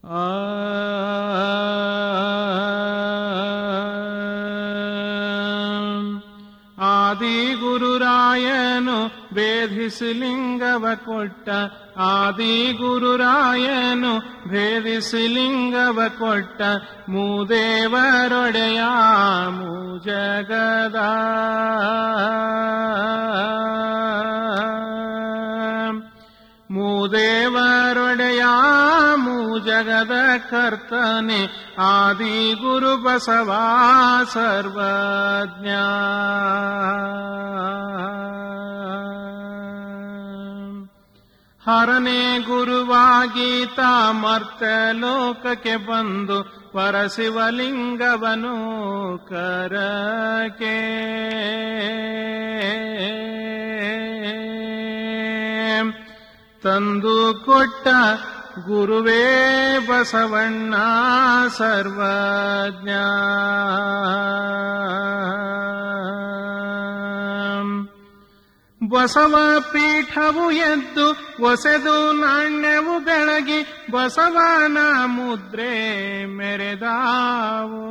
ಆದಿ ಗುರುರಾಯನು ಭೇದಿಸಲಿಂಗವ ಕೊಟ್ಟ ಆದಿ ಗುರುರಾಯನು ಭೇದಿಸಲಿಂಗವ ಕೊಟ್ಟ ಮೂದೇವರೊಡೆಯ ಮೂಜಗದ ಮೂದೇವರೊಡೆಯ ಮೂಜಗದ ಕರ್ತನೆ ಆದಿ ಗುರು ಬಸವ ಸರ್ವಜ್ಞ ಹರನೇ ಗುರುವಾಗೀತ ಮರ್ತ ಲೋಕಕ್ಕೆ ಬಂದು ಪರಶಿವಲಿಂಗವನು ಕರಕೆ ತಂದು ಕೊಟ್ಟ ಗುರುವೇ ಬಸವಣ್ಣ ಸರ್ವಜ್ಞ ಬಸವ ಪೀಠವು ಎದ್ದು ಒಸೆದು ನಾಣ್ಯವು ಬೆಳಗಿ ಬಸವನ ಮುದ್ರೆ ಮೆರೆದಾವು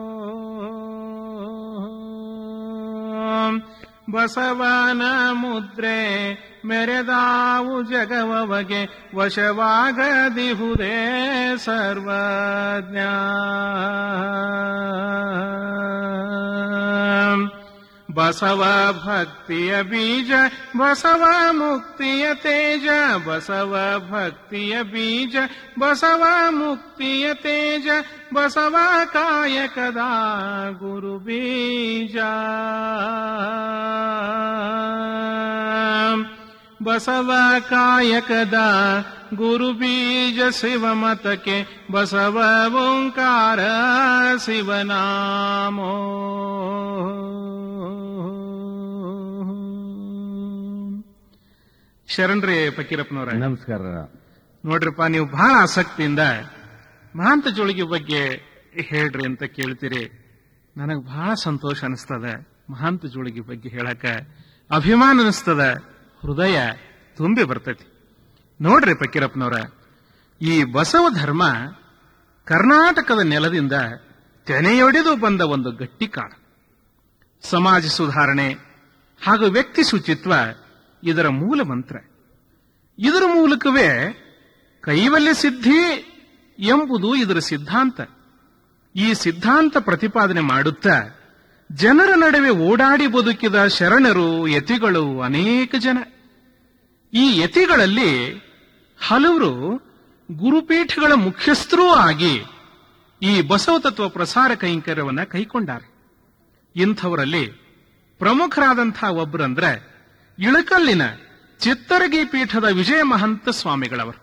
ಬಸವನ ಮುದ್ರೆ ಮೆರೆದಾವು ಜಗವಗೆ ವಶವಾಗದಿಹುದೇ ಸರ್ವಜ್ಞ ಬಸವ ಭಕ್ತಿಯ ಬೀಜ ಬಸವ ಮುಕ್ತಿಯ ತೇಜ ಬಸವ ಭಕ್ತಿಯ ಬೀಜ ಬಸವ ಮುಕ್ತಿಯ ತೇಜ ಬಸವ ಕಾಯಕದ ಗುರು ಬೀಜ ಬಸವ ಕಾಯಕದ ಗುರು ಬೀಜ ಶಿವಮತಕ್ಕೆ ಬಸವ ಓಂಕಾರ ಶಿವನಾಮೋ ಶರಣ್ರಿ ಫಕೀರಪ್ಪನವರ ನಮಸ್ಕಾರ ನೋಡ್ರಿಪ್ಪ ನೀವು ಬಹಳ ಆಸಕ್ತಿಯಿಂದ ಮಹಾಂತ ಜೋಳಿಗೆ ಬಗ್ಗೆ ಹೇಳ್ರಿ ಅಂತ ಕೇಳ್ತೀರಿ ನನಗೆ ಬಹಳ ಸಂತೋಷ ಅನಿಸ್ತದ ಮಹಾಂತ ಜೋಳಿಗೆ ಬಗ್ಗೆ ಹೇಳಕ ಅಭಿಮಾನ ಅನಿಸ್ತದ ಹೃದಯ ತುಂಬಿ ಬರ್ತೈತಿ ನೋಡ್ರಿ ಫಕೀರಪ್ಪನವರ ಈ ಬಸವ ಧರ್ಮ ಕರ್ನಾಟಕದ ನೆಲದಿಂದ ತೆನೆಯೊಡೆದು ಬಂದ ಒಂದು ಗಟ್ಟಿ ಕಾಳ ಸಮಾಜ ಸುಧಾರಣೆ ಹಾಗೂ ವ್ಯಕ್ತಿ ಶುಚಿತ್ವ ಇದರ ಮೂಲ ಮಂತ್ರ ಇದರ ಮೂಲಕವೇ ಕೈವಲ್ಯ ಸಿದ್ಧಿ ಎಂಬುದು ಇದರ ಸಿದ್ಧಾಂತ ಈ ಸಿದ್ಧಾಂತ ಪ್ರತಿಪಾದನೆ ಮಾಡುತ್ತಾ ಜನರ ನಡುವೆ ಓಡಾಡಿ ಬದುಕಿದ ಶರಣರು ಯತಿಗಳು ಅನೇಕ ಜನ ಈ ಯತಿಗಳಲ್ಲಿ ಹಲವರು ಗುರುಪೀಠಗಳ ಮುಖ್ಯಸ್ಥರೂ ಆಗಿ ಈ ಬಸವ ತತ್ವ ಪ್ರಸಾರ ಕೈಂಕರ್ಯವನ್ನ ಕೈಕೊಂಡಾರೆ ಇಂಥವರಲ್ಲಿ ಪ್ರಮುಖರಾದಂತಹ ಒಬ್ಬರಂದ್ರೆ ಇಳಕಲ್ಲಿನ ಚಿತ್ತರಗಿ ಪೀಠದ ವಿಜಯ ಮಹಂತ ಸ್ವಾಮಿಗಳವರು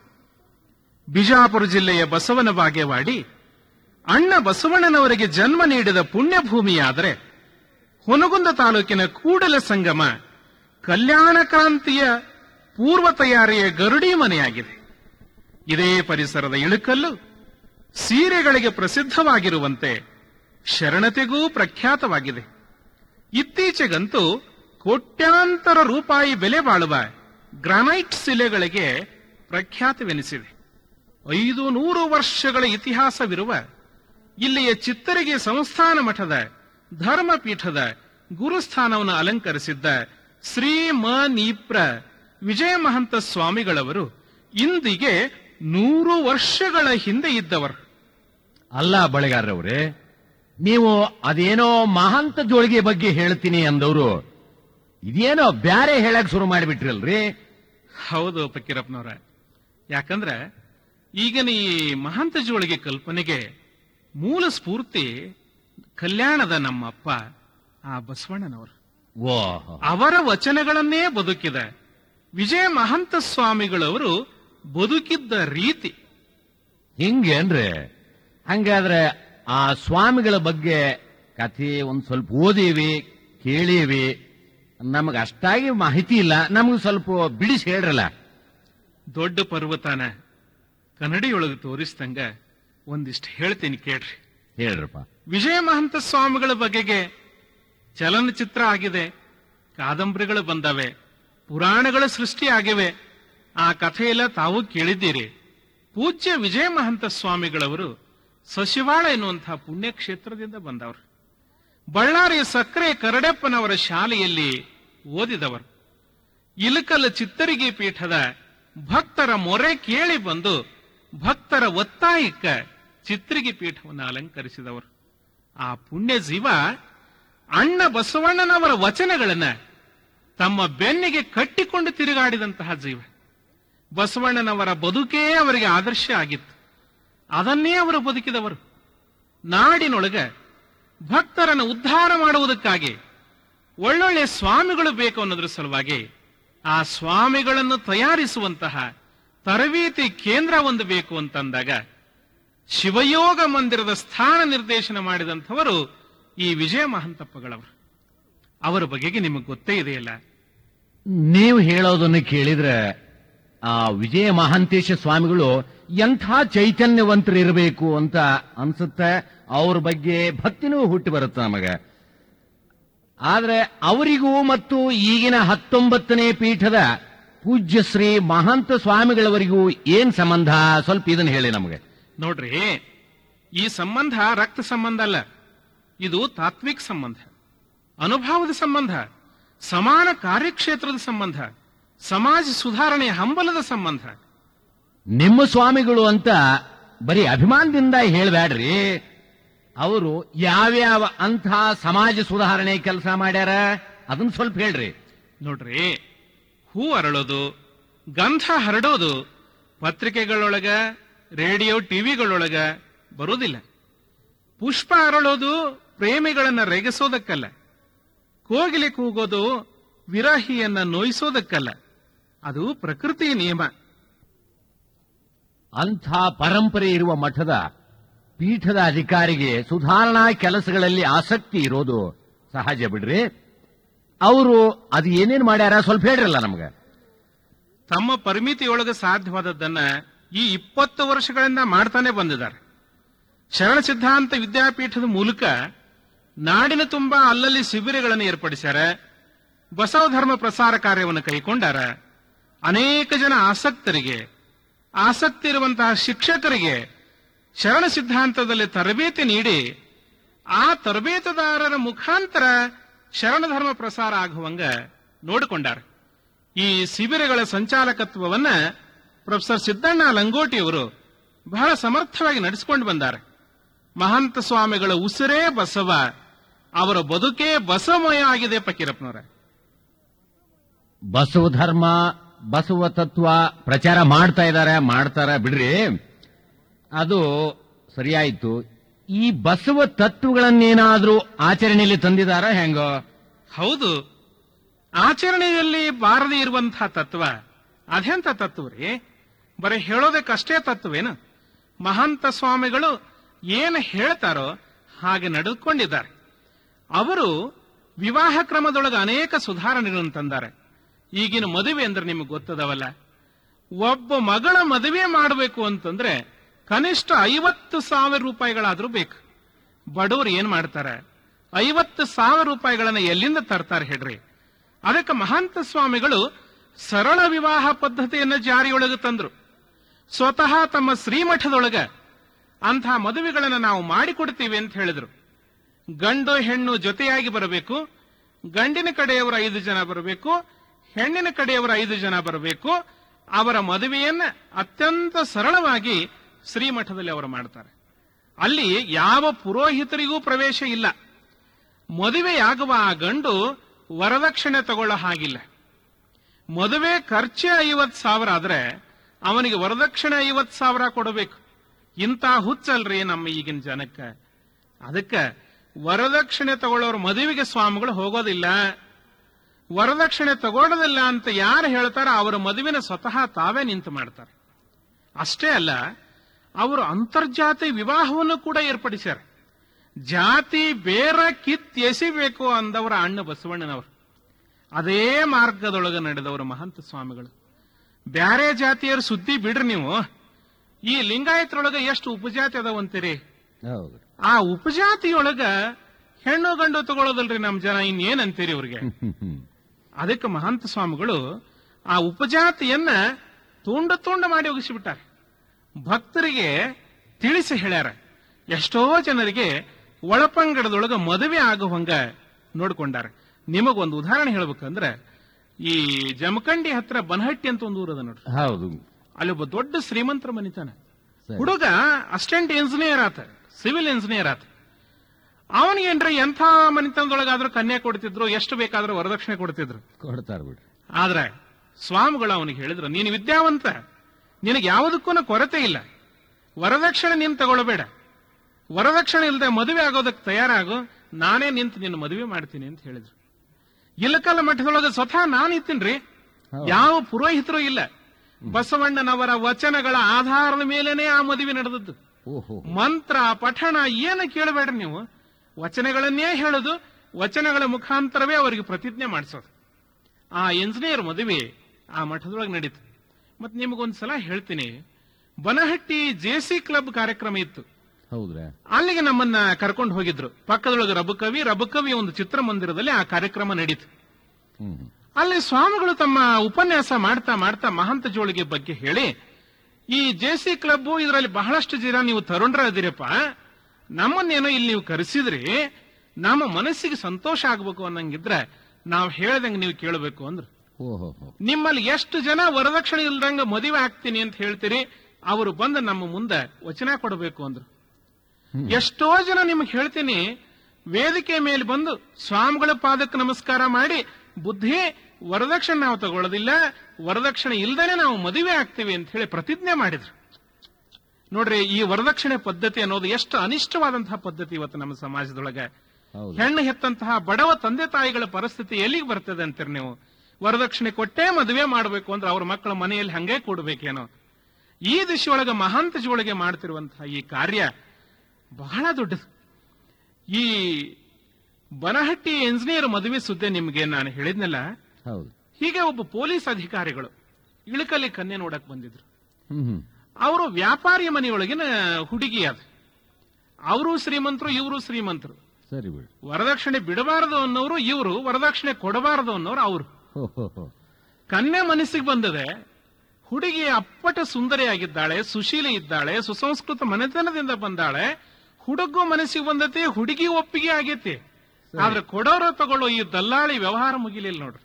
ಬಿಜಾಪುರ ಜಿಲ್ಲೆಯ ಬಸವನ ಬಾಗೇವಾಡಿ ಅಣ್ಣ ಬಸವಣ್ಣನವರಿಗೆ ಜನ್ಮ ನೀಡಿದ ಪುಣ್ಯಭೂಮಿಯಾದರೆ ಹುನಗುಂದ ತಾಲೂಕಿನ ಕೂಡಲ ಸಂಗಮ ಕಲ್ಯಾಣ ಕ್ರಾಂತಿಯ ಪೂರ್ವ ತಯಾರಿಯ ಗರುಡಿ ಮನೆಯಾಗಿದೆ ಇದೇ ಪರಿಸರದ ಇಳುಕಲ್ಲು ಸೀರೆಗಳಿಗೆ ಪ್ರಸಿದ್ಧವಾಗಿರುವಂತೆ ಶರಣತೆಗೂ ಪ್ರಖ್ಯಾತವಾಗಿದೆ ಇತ್ತೀಚೆಗಂತೂ ಕೋಟ್ಯಾಂತರ ರೂಪಾಯಿ ಬೆಲೆ ಬಾಳುವ ಗ್ರಾನೈಟ್ ಶಿಲೆಗಳಿಗೆ ಪ್ರಖ್ಯಾತವೆನಿಸಿದೆ ಐದು ನೂರು ವರ್ಷಗಳ ಇತಿಹಾಸವಿರುವ ಇಲ್ಲಿಯ ಚಿತ್ತರಿಗೆ ಸಂಸ್ಥಾನ ಮಠದ ಧರ್ಮಪೀಠದ ಗುರುಸ್ಥಾನವನ್ನು ಅಲಂಕರಿಸಿದ್ದ ಶ್ರೀ ಮ ನೀಪ್ರ ವಿಜಯ ಮಹಂತ ಸ್ವಾಮಿಗಳವರು ಇಂದಿಗೆ ನೂರು ವರ್ಷಗಳ ಹಿಂದೆ ಇದ್ದವರು ಅಲ್ಲ ಬಳೆಗಾರರವ್ರೆ ನೀವು ಅದೇನೋ ಮಹಾಂತ ಜೋಳಿಗೆ ಬಗ್ಗೆ ಹೇಳ್ತೀನಿ ಅಂದವರು ಇದೇನೋ ಬ್ಯಾರೆ ಹೇಳಕ್ ಶುರು ಮಾಡಿಬಿಟ್ರಲ್ರಿ ಹೌದು ಫಕೀರಪ್ಪನವ್ರ ಯಾಕಂದ್ರೆ ಈಗಿನ ಈ ಮಹಾಂತ ಜೋಳಿಗೆ ಕಲ್ಪನೆಗೆ ಮೂಲ ಸ್ಫೂರ್ತಿ ಕಲ್ಯಾಣದ ನಮ್ಮಪ್ಪ ಆ ಬಸವಣ್ಣನವರು ಓ ಅವರ ವಚನಗಳನ್ನೇ ಬದುಕಿದ ವಿಜಯ ಮಹಂತ ಸ್ವಾಮಿಗಳವರು ಬದುಕಿದ್ದ ರೀತಿ ಹಿಂಗೇನ್ರಿ ಹಂಗಾದ್ರೆ ಆ ಸ್ವಾಮಿಗಳ ಬಗ್ಗೆ ಕಥೆ ಒಂದ್ ಸ್ವಲ್ಪ ಓದೀವಿ ಕೇಳೀವಿ ನಮಗ್ ಅಷ್ಟಾಗಿ ಮಾಹಿತಿ ಇಲ್ಲ ನಮ್ಗೆ ಸ್ವಲ್ಪ ಬಿಡಿಸಿ ಹೇಳ್ರಲ್ಲ ದೊಡ್ಡ ಪರ್ವತನ ಕನ್ನಡಿಯೊಳಗೆ ತೋರಿಸ್ದಂಗ ಒಂದಿಷ್ಟು ಹೇಳ್ತೀನಿ ಕೇಳ್ರಿ ಹೇಳ್ರಪ್ಪ ವಿಜಯ ಮಹಂತ ಸ್ವಾಮಿಗಳ ಬಗೆಗೆ ಚಲನಚಿತ್ರ ಆಗಿದೆ ಕಾದಂಬರಿಗಳು ಬಂದವೆ ಪುರಾಣಗಳ ಸೃಷ್ಟಿ ಆಗಿವೆ ಆ ಕಥೆಯೆಲ್ಲ ತಾವು ಕೇಳಿದ್ದೀರಿ ಪೂಜ್ಯ ವಿಜಯ ಮಹಂತ ಸ್ವಾಮಿಗಳವರು ಸಶಿವಾಳ ಎನ್ನುವಂತಹ ಪುಣ್ಯಕ್ಷೇತ್ರದಿಂದ ಬಂದವರು ಬಳ್ಳಾರಿಯ ಸಕ್ಕರೆ ಕರಡೆಪ್ಪನವರ ಶಾಲೆಯಲ್ಲಿ ಓದಿದವರು ಇಲಕಲ ಚಿತ್ತರಿಗಿ ಪೀಠದ ಭಕ್ತರ ಮೊರೆ ಕೇಳಿ ಬಂದು ಭಕ್ತರ ಒತ್ತಾಯಕ್ಕ ಚಿತ್ರಿಗಿ ಪೀಠವನ್ನು ಅಲಂಕರಿಸಿದವರು ಆ ಪುಣ್ಯ ಜೀವ ಅಣ್ಣ ಬಸವಣ್ಣನವರ ವಚನಗಳನ್ನ ತಮ್ಮ ಬೆನ್ನಿಗೆ ಕಟ್ಟಿಕೊಂಡು ತಿರುಗಾಡಿದಂತಹ ಜೀವ ಬಸವಣ್ಣನವರ ಬದುಕೇ ಅವರಿಗೆ ಆದರ್ಶ ಆಗಿತ್ತು ಅದನ್ನೇ ಅವರು ಬದುಕಿದವರು ನಾಡಿನೊಳಗ ಭಕ್ತರನ್ನು ಉದ್ಧಾರ ಮಾಡುವುದಕ್ಕಾಗಿ ಒಳ್ಳೊಳ್ಳೆ ಸ್ವಾಮಿಗಳು ಬೇಕು ಅನ್ನೋದ್ರ ಸಲುವಾಗಿ ಆ ಸ್ವಾಮಿಗಳನ್ನು ತಯಾರಿಸುವಂತಹ ತರಬೇತಿ ಕೇಂದ್ರ ಒಂದು ಬೇಕು ಅಂತಂದಾಗ ಶಿವಯೋಗ ಮಂದಿರದ ಸ್ಥಾನ ನಿರ್ದೇಶನ ಮಾಡಿದಂಥವರು ಈ ವಿಜಯ ಮಹಂತಪ್ಪಗಳವರು ಅವರ ಬಗೆಗೆ ನಿಮಗೆ ಗೊತ್ತೇ ಇದೆಯಲ್ಲ ನೀವು ಹೇಳೋದನ್ನು ಕೇಳಿದ್ರೆ ಆ ವಿಜಯ ಮಹಾಂತೇಶ ಸ್ವಾಮಿಗಳು ಎಂಥ ಚೈತನ್ಯವಂತರು ಇರಬೇಕು ಅಂತ ಅನ್ಸುತ್ತೆ ಅವ್ರ ಬಗ್ಗೆ ಭಕ್ತಿನೂ ಹುಟ್ಟಿ ಬರುತ್ತೆ ನಮಗೆ ಆದ್ರೆ ಅವರಿಗೂ ಮತ್ತು ಈಗಿನ ಹತ್ತೊಂಬತ್ತನೇ ಪೀಠದ ಪೂಜ್ಯ ಶ್ರೀ ಮಹಾಂತ ಸ್ವಾಮಿಗಳವರಿಗೂ ಏನ್ ಸಂಬಂಧ ಸ್ವಲ್ಪ ಇದನ್ನ ಹೇಳಿ ನಮಗೆ ನೋಡ್ರಿ ಈ ಸಂಬಂಧ ರಕ್ತ ಸಂಬಂಧ ಅಲ್ಲ ಇದು ತಾತ್ವಿಕ ಸಂಬಂಧ ಅನುಭವದ ಸಂಬಂಧ ಸಮಾನ ಕಾರ್ಯಕ್ಷೇತ್ರದ ಸಂಬಂಧ ಸಮಾಜ ಸುಧಾರಣೆಯ ಹಂಬಲದ ಸಂಬಂಧ ನಿಮ್ಮ ಸ್ವಾಮಿಗಳು ಅಂತ ಬರೀ ಅಭಿಮಾನದಿಂದ ಹೇಳಬೇಡ್ರಿ ಅವರು ಯಾವ್ಯಾವ ಅಂಥ ಸಮಾಜ ಸುಧಾರಣೆ ಕೆಲಸ ಮಾಡ್ಯಾರ ಅದನ್ನ ಸ್ವಲ್ಪ ಹೇಳ್ರಿ ನೋಡ್ರಿ ಹೂ ಅರಳೋದು ಗಂಧ ಹರಡೋದು ಪತ್ರಿಕೆಗಳೊಳಗ ರೇಡಿಯೋ ಟಿವಿಗಳೊಳಗ ಬರುವುದಿಲ್ಲ ಪುಷ್ಪ ಅರಳೋದು ಪ್ರೇಮಿಗಳನ್ನ ರೆಗೆಸೋದಕ್ಕಲ್ಲ ಕೋಗಿಲೆ ಕೂಗೋದು ವಿರಾಹಿಯನ್ನ ನೋಯಿಸೋದಕ್ಕಲ್ಲ ಅದು ಪ್ರಕೃತಿ ನಿಯಮ ಅಂಥ ಪರಂಪರೆ ಇರುವ ಮಠದ ಪೀಠದ ಅಧಿಕಾರಿಗೆ ಸುಧಾರಣಾ ಕೆಲಸಗಳಲ್ಲಿ ಆಸಕ್ತಿ ಇರೋದು ಸಹಜ ಬಿಡ್ರಿ ಅವರು ಅದು ಏನೇನ್ ಮಾಡ್ಯಾರ ಸ್ವಲ್ಪ ಹೇಳ್ರಲ್ಲ ನಮ್ಗೆ ತಮ್ಮ ಪರಿಮಿತಿಯೊಳಗೆ ಸಾಧ್ಯವಾದದ್ದನ್ನ ಈ ಇಪ್ಪತ್ತು ವರ್ಷಗಳಿಂದ ಮಾಡ್ತಾನೆ ಬಂದಿದ್ದಾರೆ ಶರಣ ಸಿದ್ಧಾಂತ ವಿದ್ಯಾಪೀಠದ ಮೂಲಕ ನಾಡಿನ ತುಂಬಾ ಅಲ್ಲಲ್ಲಿ ಶಿಬಿರಗಳನ್ನು ಏರ್ಪಡಿಸ್ಯಾರ ಬಸವ ಧರ್ಮ ಪ್ರಸಾರ ಕಾರ್ಯವನ್ನು ಕೈಕೊಂಡಾರ ಅನೇಕ ಜನ ಆಸಕ್ತರಿಗೆ ಆಸಕ್ತಿ ಇರುವಂತಹ ಶಿಕ್ಷಕರಿಗೆ ಶರಣ ಸಿದ್ಧಾಂತದಲ್ಲಿ ತರಬೇತಿ ನೀಡಿ ಆ ತರಬೇತುದಾರರ ಮುಖಾಂತರ ಶರಣ ಧರ್ಮ ಪ್ರಸಾರ ಆಗುವಂಗ ನೋಡಿಕೊಂಡಾರ ಈ ಶಿಬಿರಗಳ ಸಂಚಾಲಕತ್ವವನ್ನ ಪ್ರೊಫೆಸರ್ ಸಿದ್ದಣ್ಣ ಲಂಗೋಟಿಯವರು ಬಹಳ ಸಮರ್ಥವಾಗಿ ನಡೆಸಿಕೊಂಡು ಬಂದ್ದಾರೆ ಮಹಂತ ಸ್ವಾಮಿಗಳ ಉಸಿರೇ ಬಸವ ಅವರ ಬದುಕೇ ಬಸವಮಯ ಆಗಿದೆ ಫಕೀರಪ್ಪನವರ ಬಸವ ಧರ್ಮ ಬಸವ ತತ್ವ ಪ್ರಚಾರ ಮಾಡ್ತಾ ಇದ್ದಾರೆ ಮಾಡ್ತಾರ ಬಿಡ್ರಿ ಅದು ಸರಿಯಾಯ್ತು ಈ ಬಸವ ತತ್ವಗಳನ್ನೇನಾದ್ರೂ ಆಚರಣೆಯಲ್ಲಿ ತಂದಿದಾರ ಹೆಂಗೋ ಹೌದು ಆಚರಣೆಯಲ್ಲಿ ಬಾರದೇ ಇರುವಂತಹ ತತ್ವ ಅದೆಂತ ತತ್ವ ರೀ ಬರೀ ಹೇಳೋದಕ್ಕಷ್ಟೇ ತತ್ವೇನು ಮಹಂತ ಸ್ವಾಮಿಗಳು ಏನು ಹೇಳ್ತಾರೋ ಹಾಗೆ ನಡೆದುಕೊಂಡಿದ್ದಾರೆ ಅವರು ವಿವಾಹ ಕ್ರಮದೊಳಗೆ ಅನೇಕ ಸುಧಾರಣೆಗಳನ್ನು ತಂದಾರೆ ಈಗಿನ ಮದುವೆ ಅಂದ್ರೆ ನಿಮಗೆ ಗೊತ್ತದವಲ್ಲ ಒಬ್ಬ ಮಗಳ ಮದುವೆ ಮಾಡಬೇಕು ಅಂತಂದ್ರೆ ಕನಿಷ್ಠ ಐವತ್ತು ಸಾವಿರ ರೂಪಾಯಿಗಳಾದ್ರೂ ಬೇಕು ಬಡವರು ಏನ್ ಮಾಡ್ತಾರೆ ಐವತ್ತು ಸಾವಿರ ರೂಪಾಯಿಗಳನ್ನ ಎಲ್ಲಿಂದ ತರ್ತಾರೆ ಹೇಳ್ರಿ ಅದಕ್ಕೆ ಮಹಾಂತ ಸ್ವಾಮಿಗಳು ಸರಳ ವಿವಾಹ ಪದ್ಧತಿಯನ್ನ ಜಾರಿಯೊಳಗೆ ತಂದ್ರು ಸ್ವತಃ ತಮ್ಮ ಶ್ರೀಮಠದೊಳಗ ಅಂತಹ ಮದುವೆಗಳನ್ನ ನಾವು ಮಾಡಿಕೊಡ್ತೀವಿ ಅಂತ ಹೇಳಿದ್ರು ಗಂಡು ಹೆಣ್ಣು ಜೊತೆಯಾಗಿ ಬರಬೇಕು ಗಂಡಿನ ಕಡೆಯವರು ಐದು ಜನ ಬರಬೇಕು ಹೆಣ್ಣಿನ ಕಡೆಯವರು ಐದು ಜನ ಬರಬೇಕು ಅವರ ಮದುವೆಯನ್ನ ಅತ್ಯಂತ ಸರಳವಾಗಿ ಶ್ರೀಮಠದಲ್ಲಿ ಅವರು ಮಾಡ್ತಾರೆ ಅಲ್ಲಿ ಯಾವ ಪುರೋಹಿತರಿಗೂ ಪ್ರವೇಶ ಇಲ್ಲ ಮದುವೆಯಾಗುವ ಆ ಗಂಡು ವರದಕ್ಷಿಣೆ ತಗೊಳ್ಳೋ ಹಾಗಿಲ್ಲ ಮದುವೆ ಖರ್ಚೆ ಐವತ್ ಸಾವಿರ ಆದ್ರೆ ಅವನಿಗೆ ವರದಕ್ಷಿಣೆ ಐವತ್ ಸಾವಿರ ಕೊಡಬೇಕು ಇಂಥ ಹುಚ್ಚಲ್ರಿ ನಮ್ಮ ಈಗಿನ ಜನಕ್ಕೆ ಅದಕ್ಕೆ ವರದಕ್ಷಿಣೆ ತಗೊಳ್ಳೋರು ಮದುವೆಗೆ ಸ್ವಾಮಿಗಳು ಹೋಗೋದಿಲ್ಲ ವರದಕ್ಷಿಣೆ ತಗೊಳ್ಳೋದಿಲ್ಲ ಅಂತ ಯಾರು ಹೇಳ್ತಾರ ಅವರ ಮದುವೆನ ಸ್ವತಃ ತಾವೇ ನಿಂತು ಮಾಡ್ತಾರೆ ಅಷ್ಟೇ ಅಲ್ಲ ಅವರು ಅಂತರ್ಜಾತಿ ವಿವಾಹವನ್ನು ಕೂಡ ಏರ್ಪಡಿಸ್ಯಾರ ಜಾತಿ ಬೇರ ಕಿತ್ ಎಸಿಬೇಕು ಅಂದವರ ಅಣ್ಣ ಬಸವಣ್ಣನವರು ಅದೇ ಮಾರ್ಗದೊಳಗೆ ನಡೆದವರು ಮಹಂತ ಸ್ವಾಮಿಗಳು ಬ್ಯಾರೆ ಜಾತಿಯರ ಸುದ್ದಿ ಬಿಡ್ರಿ ನೀವು ಈ ಲಿಂಗಾಯತರೊಳಗ ಎಷ್ಟು ಉಪಜಾತಿ ಅದಾವಂತೀರಿ ಹೌದು ಆ ಉಪಜಾತಿಯೊಳಗ ಹೆಣ್ಣು ಗಂಡು ತಗೊಳ್ಳೋದಲ್ರಿ ನಮ್ ಜನ ಇನ್ನೇನಂತೀರಿ ಇವ್ರಿಗೆ ಅದಕ್ಕೆ ಮಹಂತ ಸ್ವಾಮಿಗಳು ಆ ಉಪಜಾತಿಯನ್ನ ತುಂಡ ತುಂಡ ಮಾಡಿ ಒಗಿಸಿಬಿಟ್ಟಾರೆ ಭಕ್ತರಿಗೆ ತಿಳಿಸಿ ಹೇಳ್ಯಾರ ಎಷ್ಟೋ ಜನರಿಗೆ ಒಳಪಂಗಡದೊಳಗ ಮದುವೆ ಆಗುವಂಗ ನೋಡ್ಕೊಂಡಾರ ನಿಮಗೊಂದು ಉದಾಹರಣೆ ಹೇಳ್ಬೇಕಂದ್ರೆ ಈ ಜಮಖಂಡಿ ಹತ್ರ ಬನಹಟ್ಟಿ ಅಂತ ಒಂದು ಊರದ ನೋಡ್ರಿ ಹೌದು ಅಲ್ಲಿ ಒಬ್ಬ ದೊಡ್ಡ ಶ್ರೀಮಂತರ ಮನಿತಾನ ಸರಿ. ಹುಡುಗ ಅಸಿಸ್ಟೆಂಟ್ ಇಂಜಿನಿಯರ್ ಆತ ಸಿವಿಲ್ ಇಂಜಿನಿಯರ್ ಆತ ಅವನಿಗೇನ್ರಿ ಎಂಥ ಮನಿತನದೊಳಗಾದ್ರೂ ಕನ್ಯಾ ಕೊಡ್ತಿದ್ರು ಎಷ್ಟು ಬೇಕಾದ್ರೂ ವರದಕ್ಷಿಣೆ ಕೊಡ್ತಿದ್ರು ಕೊಡ್ತಾರ ಬಿಡ್ರಿ ಆದ್ರೆ ಸ್ವಾಮಿಗಳು ಅವನಿಗೆ ಹೇಳಿದ್ರು ನೀನು ವಿದ್ಯಾವಂತ ನಿನಗೆ ಯಾವುದಕ್ಕೂ ಕೊರತೆ ಇಲ್ಲ ವರದಕ್ಷಿಣೆ ನೀನು ತಗೊಳ್ಬೇಡ ವರದಕ್ಷಿಣೆ ಇಲ್ಲದೆ ಮದುವೆ ಆಗೋದಕ್ಕೆ ತಯಾರಾಗು ನಾನೇ ನಿಂತು ನಿನ್ನ ಮದುವೆ ಮಾಡ್ತೀನಿ ಅಂತ ಹೇಳಿದ್ರು ಇಲ್ಲಕಲ್ಲ ಮಠದೊಳಗೆ ಸ್ವತಃ ನಾನು ಇತ್ತೀನ್ರಿ ಹೌದು. ಯಾವ ಪುರೋಹಿತರು ಇಲ್ಲ ಬಸವಣ್ಣನವರ ವಚನಗಳ ಆಧಾರದ ಮೇಲೇನೆ ಆ ಮದುವೆ ನಡೆದದ್ದು ಓಹೋ ಮಂತ್ರ ಪಠಣ ಏನು ಕೇಳಬೇಡ್ರಿ ನೀವು ವಚನಗಳನ್ನೇ ಹೇಳೋದು ವಚನಗಳ ಮುಖಾಂತರವೇ ಅವರಿಗೆ ಪ್ರತಿಜ್ಞೆ ಮಾಡಿಸೋದು ಆ ಇಂಜಿನಿಯರ್ ಮದುವೆ ಆ ಮಠದೊಳಗೆ ನಡೀತು ಮತ್ತೆ ನಿಮಗೊಂದ್ಸಲ ಹೇಳ್ತೀನಿ ಬನಹಟ್ಟಿ ಜೆಸಿ ಕ್ಲಬ್ ಕಾರ್ಯಕ್ರಮ ಇತ್ತು ಹೌದ್ರಾ ಅಲ್ಲಿಗೆ ನಮ್ಮನ್ನ ಕರ್ಕೊಂಡು ಹೋಗಿದ್ರು ಪಕ್ಕದೊಳಗೆ ರಬಕವಿ ರಬಕವಿ ಒಂದು ಚಿತ್ರಮಂದಿರದಲ್ಲಿ ಆ ಕಾರ್ಯಕ್ರಮ ನಡೀತು ಹ್ಮ್ ಹ್ಮ್. ಅಲ್ಲಿ ಸ್ವಾಮಿಗಳು ತಮ್ಮ ಉಪನ್ಯಾಸ ಮಾಡ್ತಾ ಮಾಡ್ತಾ ಮಹಂತ ಜೋಳಿಗೆ ಬಗ್ಗೆ ಹೇಳಿ ಈ ಜೆಸಿ ಕ್ಲಬ್ ಇದರಲ್ಲಿ ಬಹಳಷ್ಟು ಜನ ನೀವು ತರುಣರ ಅದಿರಪ್ಪ ನಮ್ಮನ್ನೇನೋ ಇಲ್ಲಿ ನೀವು ಕರೆಸಿದ್ರಿ ನಮ್ಮ ಮನಸ್ಸಿಗೆ ಸಂತೋಷ ಆಗ್ಬೇಕು ಅನ್ನಂಗಿದ್ರೆ ನಾವು ಹೇಳ್ದಂಗೆ ನೀವು ಕೇಳಬೇಕು ಅಂದ್ರು ಓಹೋ ಹೋ ನಿಮ್ಮಲ್ಲಿ ಎಷ್ಟು ಜನ ವರದಕ್ಷಿಣೆ ಇಲ್ದಂಗ ಮದುವೆ ಆಗ್ತೀನಿ ಅಂತ ಹೇಳ್ತೀರಿ ಅವರು ಬಂದು ನಮ್ಮ ಮುಂದೆ ವಚನ ಕೊಡಬೇಕು ಅಂದ್ರು ಹ್ಮ್. ಎಷ್ಟೋ ಜನ ನಿಮ್ಗೆ ಹೇಳ್ತೀನಿ ವೇದಿಕೆ ಮೇಲೆ ಬಂದು ಸ್ವಾಮಿಗಳ ಪಾದಕ್ಕೆ ನಮಸ್ಕಾರ ಮಾಡಿ ಬುದ್ಧಿ ವರದಕ್ಷಿಣೆ ನಾವು ತಗೊಳ್ಳೋದಿಲ್ಲ ವರದಕ್ಷಿಣೆ ಇಲ್ದೇನೆ ನಾವು ಮದುವೆ ಆಗ್ತೀವಿ ಅಂತ ಹೇಳಿ ಪ್ರತಿಜ್ಞೆ ಮಾಡಿದ್ರು ನೋಡ್ರಿ ಈ ವರದಕ್ಷಿಣೆ ಪದ್ಧತಿ ಅನ್ನೋದು ಎಷ್ಟು ಅನಿಷ್ಟವಾದಂತಹ ಪದ್ಧತಿ ಇವತ್ತು ನಮ್ಮ ಸಮಾಜದೊಳಗೆ ಹೌದು ಹೆಣ್ಣು ಹೆತ್ತಂತಹ ಬಡವ ತಂದೆ ತಾಯಿಗಳ ಪರಿಸ್ಥಿತಿ ಎಲ್ಲಿಗೆ ಬರ್ತದೆ ಅಂತೀರಿ ನೀವು ವರದಕ್ಷಿಣೆ ಕೊಟ್ಟೇ ಮದುವೆ ಮಾಡಬೇಕು ಅಂದ್ರೆ ಅವ್ರ ಮಕ್ಕಳ ಮನೆಯಲ್ಲಿ ಹಂಗೆ ಕೊಡ್ಬೇಕೇನೋ ಈ ದಿಶೆಯೊಳಗೆ ಮಹಾಂತಜಿಯೊಳಗೆ ಮಾಡ್ತಿರುವಂತಹ ಈ ಕಾರ್ಯ ಬಹಳ ದೊಡ್ಡದು ಈ ಬನಹಟ್ಟಿ ಇಂಜಿನಿಯರ್ ಮದುವೆ ಸುದ್ದಿ ನಿಮ್ಗೆ ನಾನು ಹೇಳಿದ್ನಲ್ಲ ಹೌದು ಹೀಗೆ ಒಬ್ಬ ಪೊಲೀಸ್ ಅಧಿಕಾರಿಗಳು ಇಳಕಲ್ಲಿ ಕನ್ಯೆ ನೋಡಕ್ ಬಂದಿದ್ರು ಹ್ಮ್ ಹ್ಮ್ ಅವರು ವ್ಯಾಪಾರಿ ಮನೆಯೊಳಗಿನ ಹುಡುಗಿ ಅದು ಅವರು ಶ್ರೀಮಂತರು ಇವರು ಶ್ರೀಮಂತರು ಸರಿ ಬಿಡ್ರಿ ವರದಕ್ಷಿಣೆ ಬಿಡಬಾರದು ಅನ್ನೋರು ಇವರು ವರದಕ್ಷಿಣೆ ಕೊಡಬಾರದು ಅನ್ನೋರು ಅವರು ಹೋ ಹೋ ಹೋ ಕನ್ಯೆ ಮನಸ್ಸಿಗೆ ಬಂದದೆ ಹುಡುಗಿ ಅಪ್ಪಟ ಸುಂದರಿಯಾಗಿದ್ದಾಳೆ ಸುಶೀಲಿ ಇದ್ದಾಳೆ ಸುಸಂಸ್ಕೃತ ಮನೆತನದಿಂದ ಬಂದಾಳೆ ಹುಡುಗ ಮನಸ್ಸಿಗೆ ಬಂದತಿ ಹುಡುಗಿ ಒಪ್ಪಿಗೆ ಆಗೈತಿ ಆದ್ರೆ ಕೊಡೋರು ತಗೊಳ್ಳೋ ಈ ದಲ್ಲಾಳಿ ವ್ಯವಹಾರ ಮುಗಿಲಿಲ್ಲ ನೋಡ್ರಿ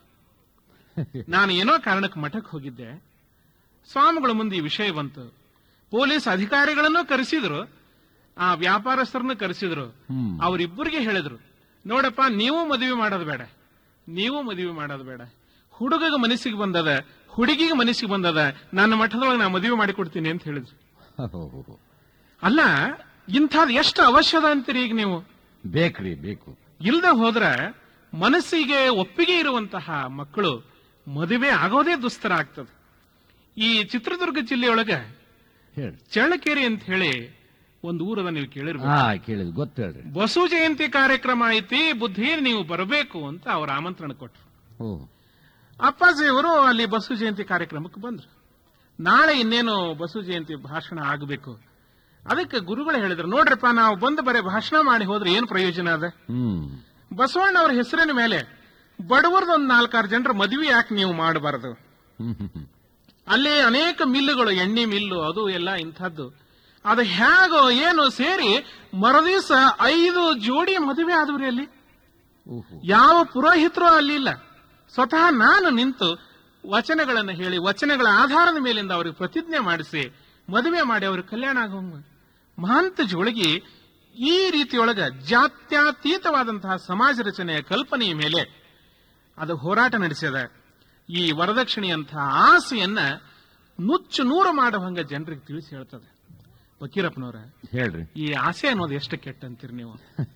ನಾನು ಏನೋ ಕಾರಣಕ್ಕೆ ಮಠಕ್ಕೆ ಹೋಗಿದ್ದೆ ಸ್ವಾಮಿಗಳ ಮುಂದೆ ಈ ವಿಷಯ ಬಂತು ಪೊಲೀಸ್ ಅಧಿಕಾರಿಗಳನ್ನು ಕರೆಸಿದ್ರು ಆ ವ್ಯಾಪಾರಸ್ಥರನ್ನು ಕರೆಸಿದ್ರು ಹ್ಮ್ ಅವರಿಬ್ಬರಿಗೆ ಹೇಳಿದ್ರು ನೋಡಪ್ಪ ನೀವು ಮದುವೆ ಮಾಡೋದು ಬೇಡ ನೀವು ಮದುವೆ ಮಾಡೋದು ಬೇಡ ಹುಡುಗಗ ಮನಸ್ಸಿಗೆ ಬಂದದ ಹುಡುಗಿಗೆ ಮನಸ್ಸಿಗೆ ಬಂದದ ನನ್ನ ಮಠದೊಳಗೆ ನಾ ಮದುವೆ ಮಾಡಿಕೊಡ್ತೀನಿ ಅಂತ ಹೇಳಿದ್ರು ಹೋ ಹೋ ಹೋ ಅಲ್ಲ ಇಂಥದ್ದು ಎಷ್ಟು ಅವಶ್ಯದ ಅಂತೀರಿ ಈಗ ನೀವು ಬೇಕ್ರಿ ಬೇಕು ಇಲ್ದೆ ಹೋದ್ರೆ ಮನಸ್ಸಿಗೆ ಒಪ್ಪಿಗೆ ಇರುವಂತಹ ಮಕ್ಕಳು ಮದುವೆ ಆಗೋದೇ ದುಸ್ತರ ಆಗ್ತದೆ ಈ ಚಿತ್ರದುರ್ಗ ಜಿಲ್ಲೆಯೊಳಗೆ ಹೇಳ್ರಿ ಚಳ್ಳಕೆರೆ ಅಂತ ಹೇಳಿ ಒಂದು ಊರದ ನೀವು ಕೇಳಿರ್ಬೇಕು ಹಾ ಕೇಳಿದ್ ಗೊತ್ತು ಹೇಳ್ರಿ ಬಸು ಜಯಂತಿ ಕಾರ್ಯಕ್ರಮ ಐತಿ ಬುದ್ಧಿ ನೀವು ಬರಬೇಕು ಅಂತ ಅವ್ರ ಆಮಂತ್ರಣ ಕೊಟ್ರು ಓ ಅಪ್ಪಾಜಿಯವರು ಅಲ್ಲಿ ಬಸು ಜಯಂತಿ ಕಾರ್ಯಕ್ರಮಕ್ಕೆ ಬಂದ್ರು ನಾಳೆ ಇನ್ನೇನು ಬಸು ಜಯಂತಿ ಭಾಷಣ ಆಗಬೇಕು ಅದಕ್ಕೆ ಗುರುಗಳು ಹೇಳಿದ್ರು ನೋಡ್ರಪ್ಪ ನಾವು ಬಂದು ಬರೀ ಭಾಷಣ ಮಾಡಿ ಹೋದ್ರೆ ಏನ್ ಪ್ರಯೋಜನ ಅದ ಹ್ಮ್ ಬಸವಣ್ಣ ಅವ್ರ ಹೆಸರಿನ ಮೇಲೆ ಬಡವರದೊಂದು ಒಂದು ನಾಲ್ಕಾರು ಜನರ ಮದುವೆ ಯಾಕೆ ನೀವು ಮಾಡಬಾರದು ಹ್ಮ್ ಹ್ಮ್ ಹ್ಮ್ ಅಲ್ಲಿ ಅನೇಕ ಮಿಲ್ಲುಗಳು ಎಣ್ಣೆ ಮಿಲ್ಲು ಅದು ಎಲ್ಲ ಇಂಥದ್ದು ಅದು ಹೇಗೋ ಏನೋ ಸೇರಿ ಮರದಿವಸ ಐದು ಜೋಡಿ ಮದುವೆ ಆದವ್ರಿ ಅಲ್ಲಿ ಓಹೋ ಯಾವ ಪುರೋಹಿತರು ಅಲ್ಲಿ ಇಲ್ಲ ಸ್ವತಃ ನಾನು ನಿಂತು ವಚನಗಳನ್ನು ಹೇಳಿ ವಚನಗಳ ಆಧಾರದ ಮೇಲಿಂದ ಅವರಿಗೆ ಪ್ರತಿಜ್ಞೆ ಮಾಡಿಸಿ ಮದುವೆ ಮಾಡಿ ಅವ್ರಿಗೆ ಕಲ್ಯಾಣ ಆಗುವಂಗ ಮಹಾಂತ ಜೋಳಿಗೆ ಈ ರೀತಿಯೊಳಗ ಜಾತ್ಯತೀತವಾದಂತಹ ಸಮಾಜ ರಚನೆಯ ಕಲ್ಪನೆಯ ಮೇಲೆ ಅದು ಹೋರಾಟ ನಡೆಸಿದ ಈ ವರದಕ್ಷಿಣೆಯಂತಹ ಆಸೆಯನ್ನ ನುಚ್ಚು ನೂರು ಮಾಡುವಂಗ ಜನರಿಗೆ ತಿಳಿಸಿ ಹೇಳ್ತದೆ ಫಕೀರಪ್ಪನವ್ರ ಹೇಳ್ರಿ ಈ ಆಸೆ ಅನ್ನೋದು ಎಷ್ಟು ಕೆಟ್ಟ ಅಂತೀರಿ ನೀವು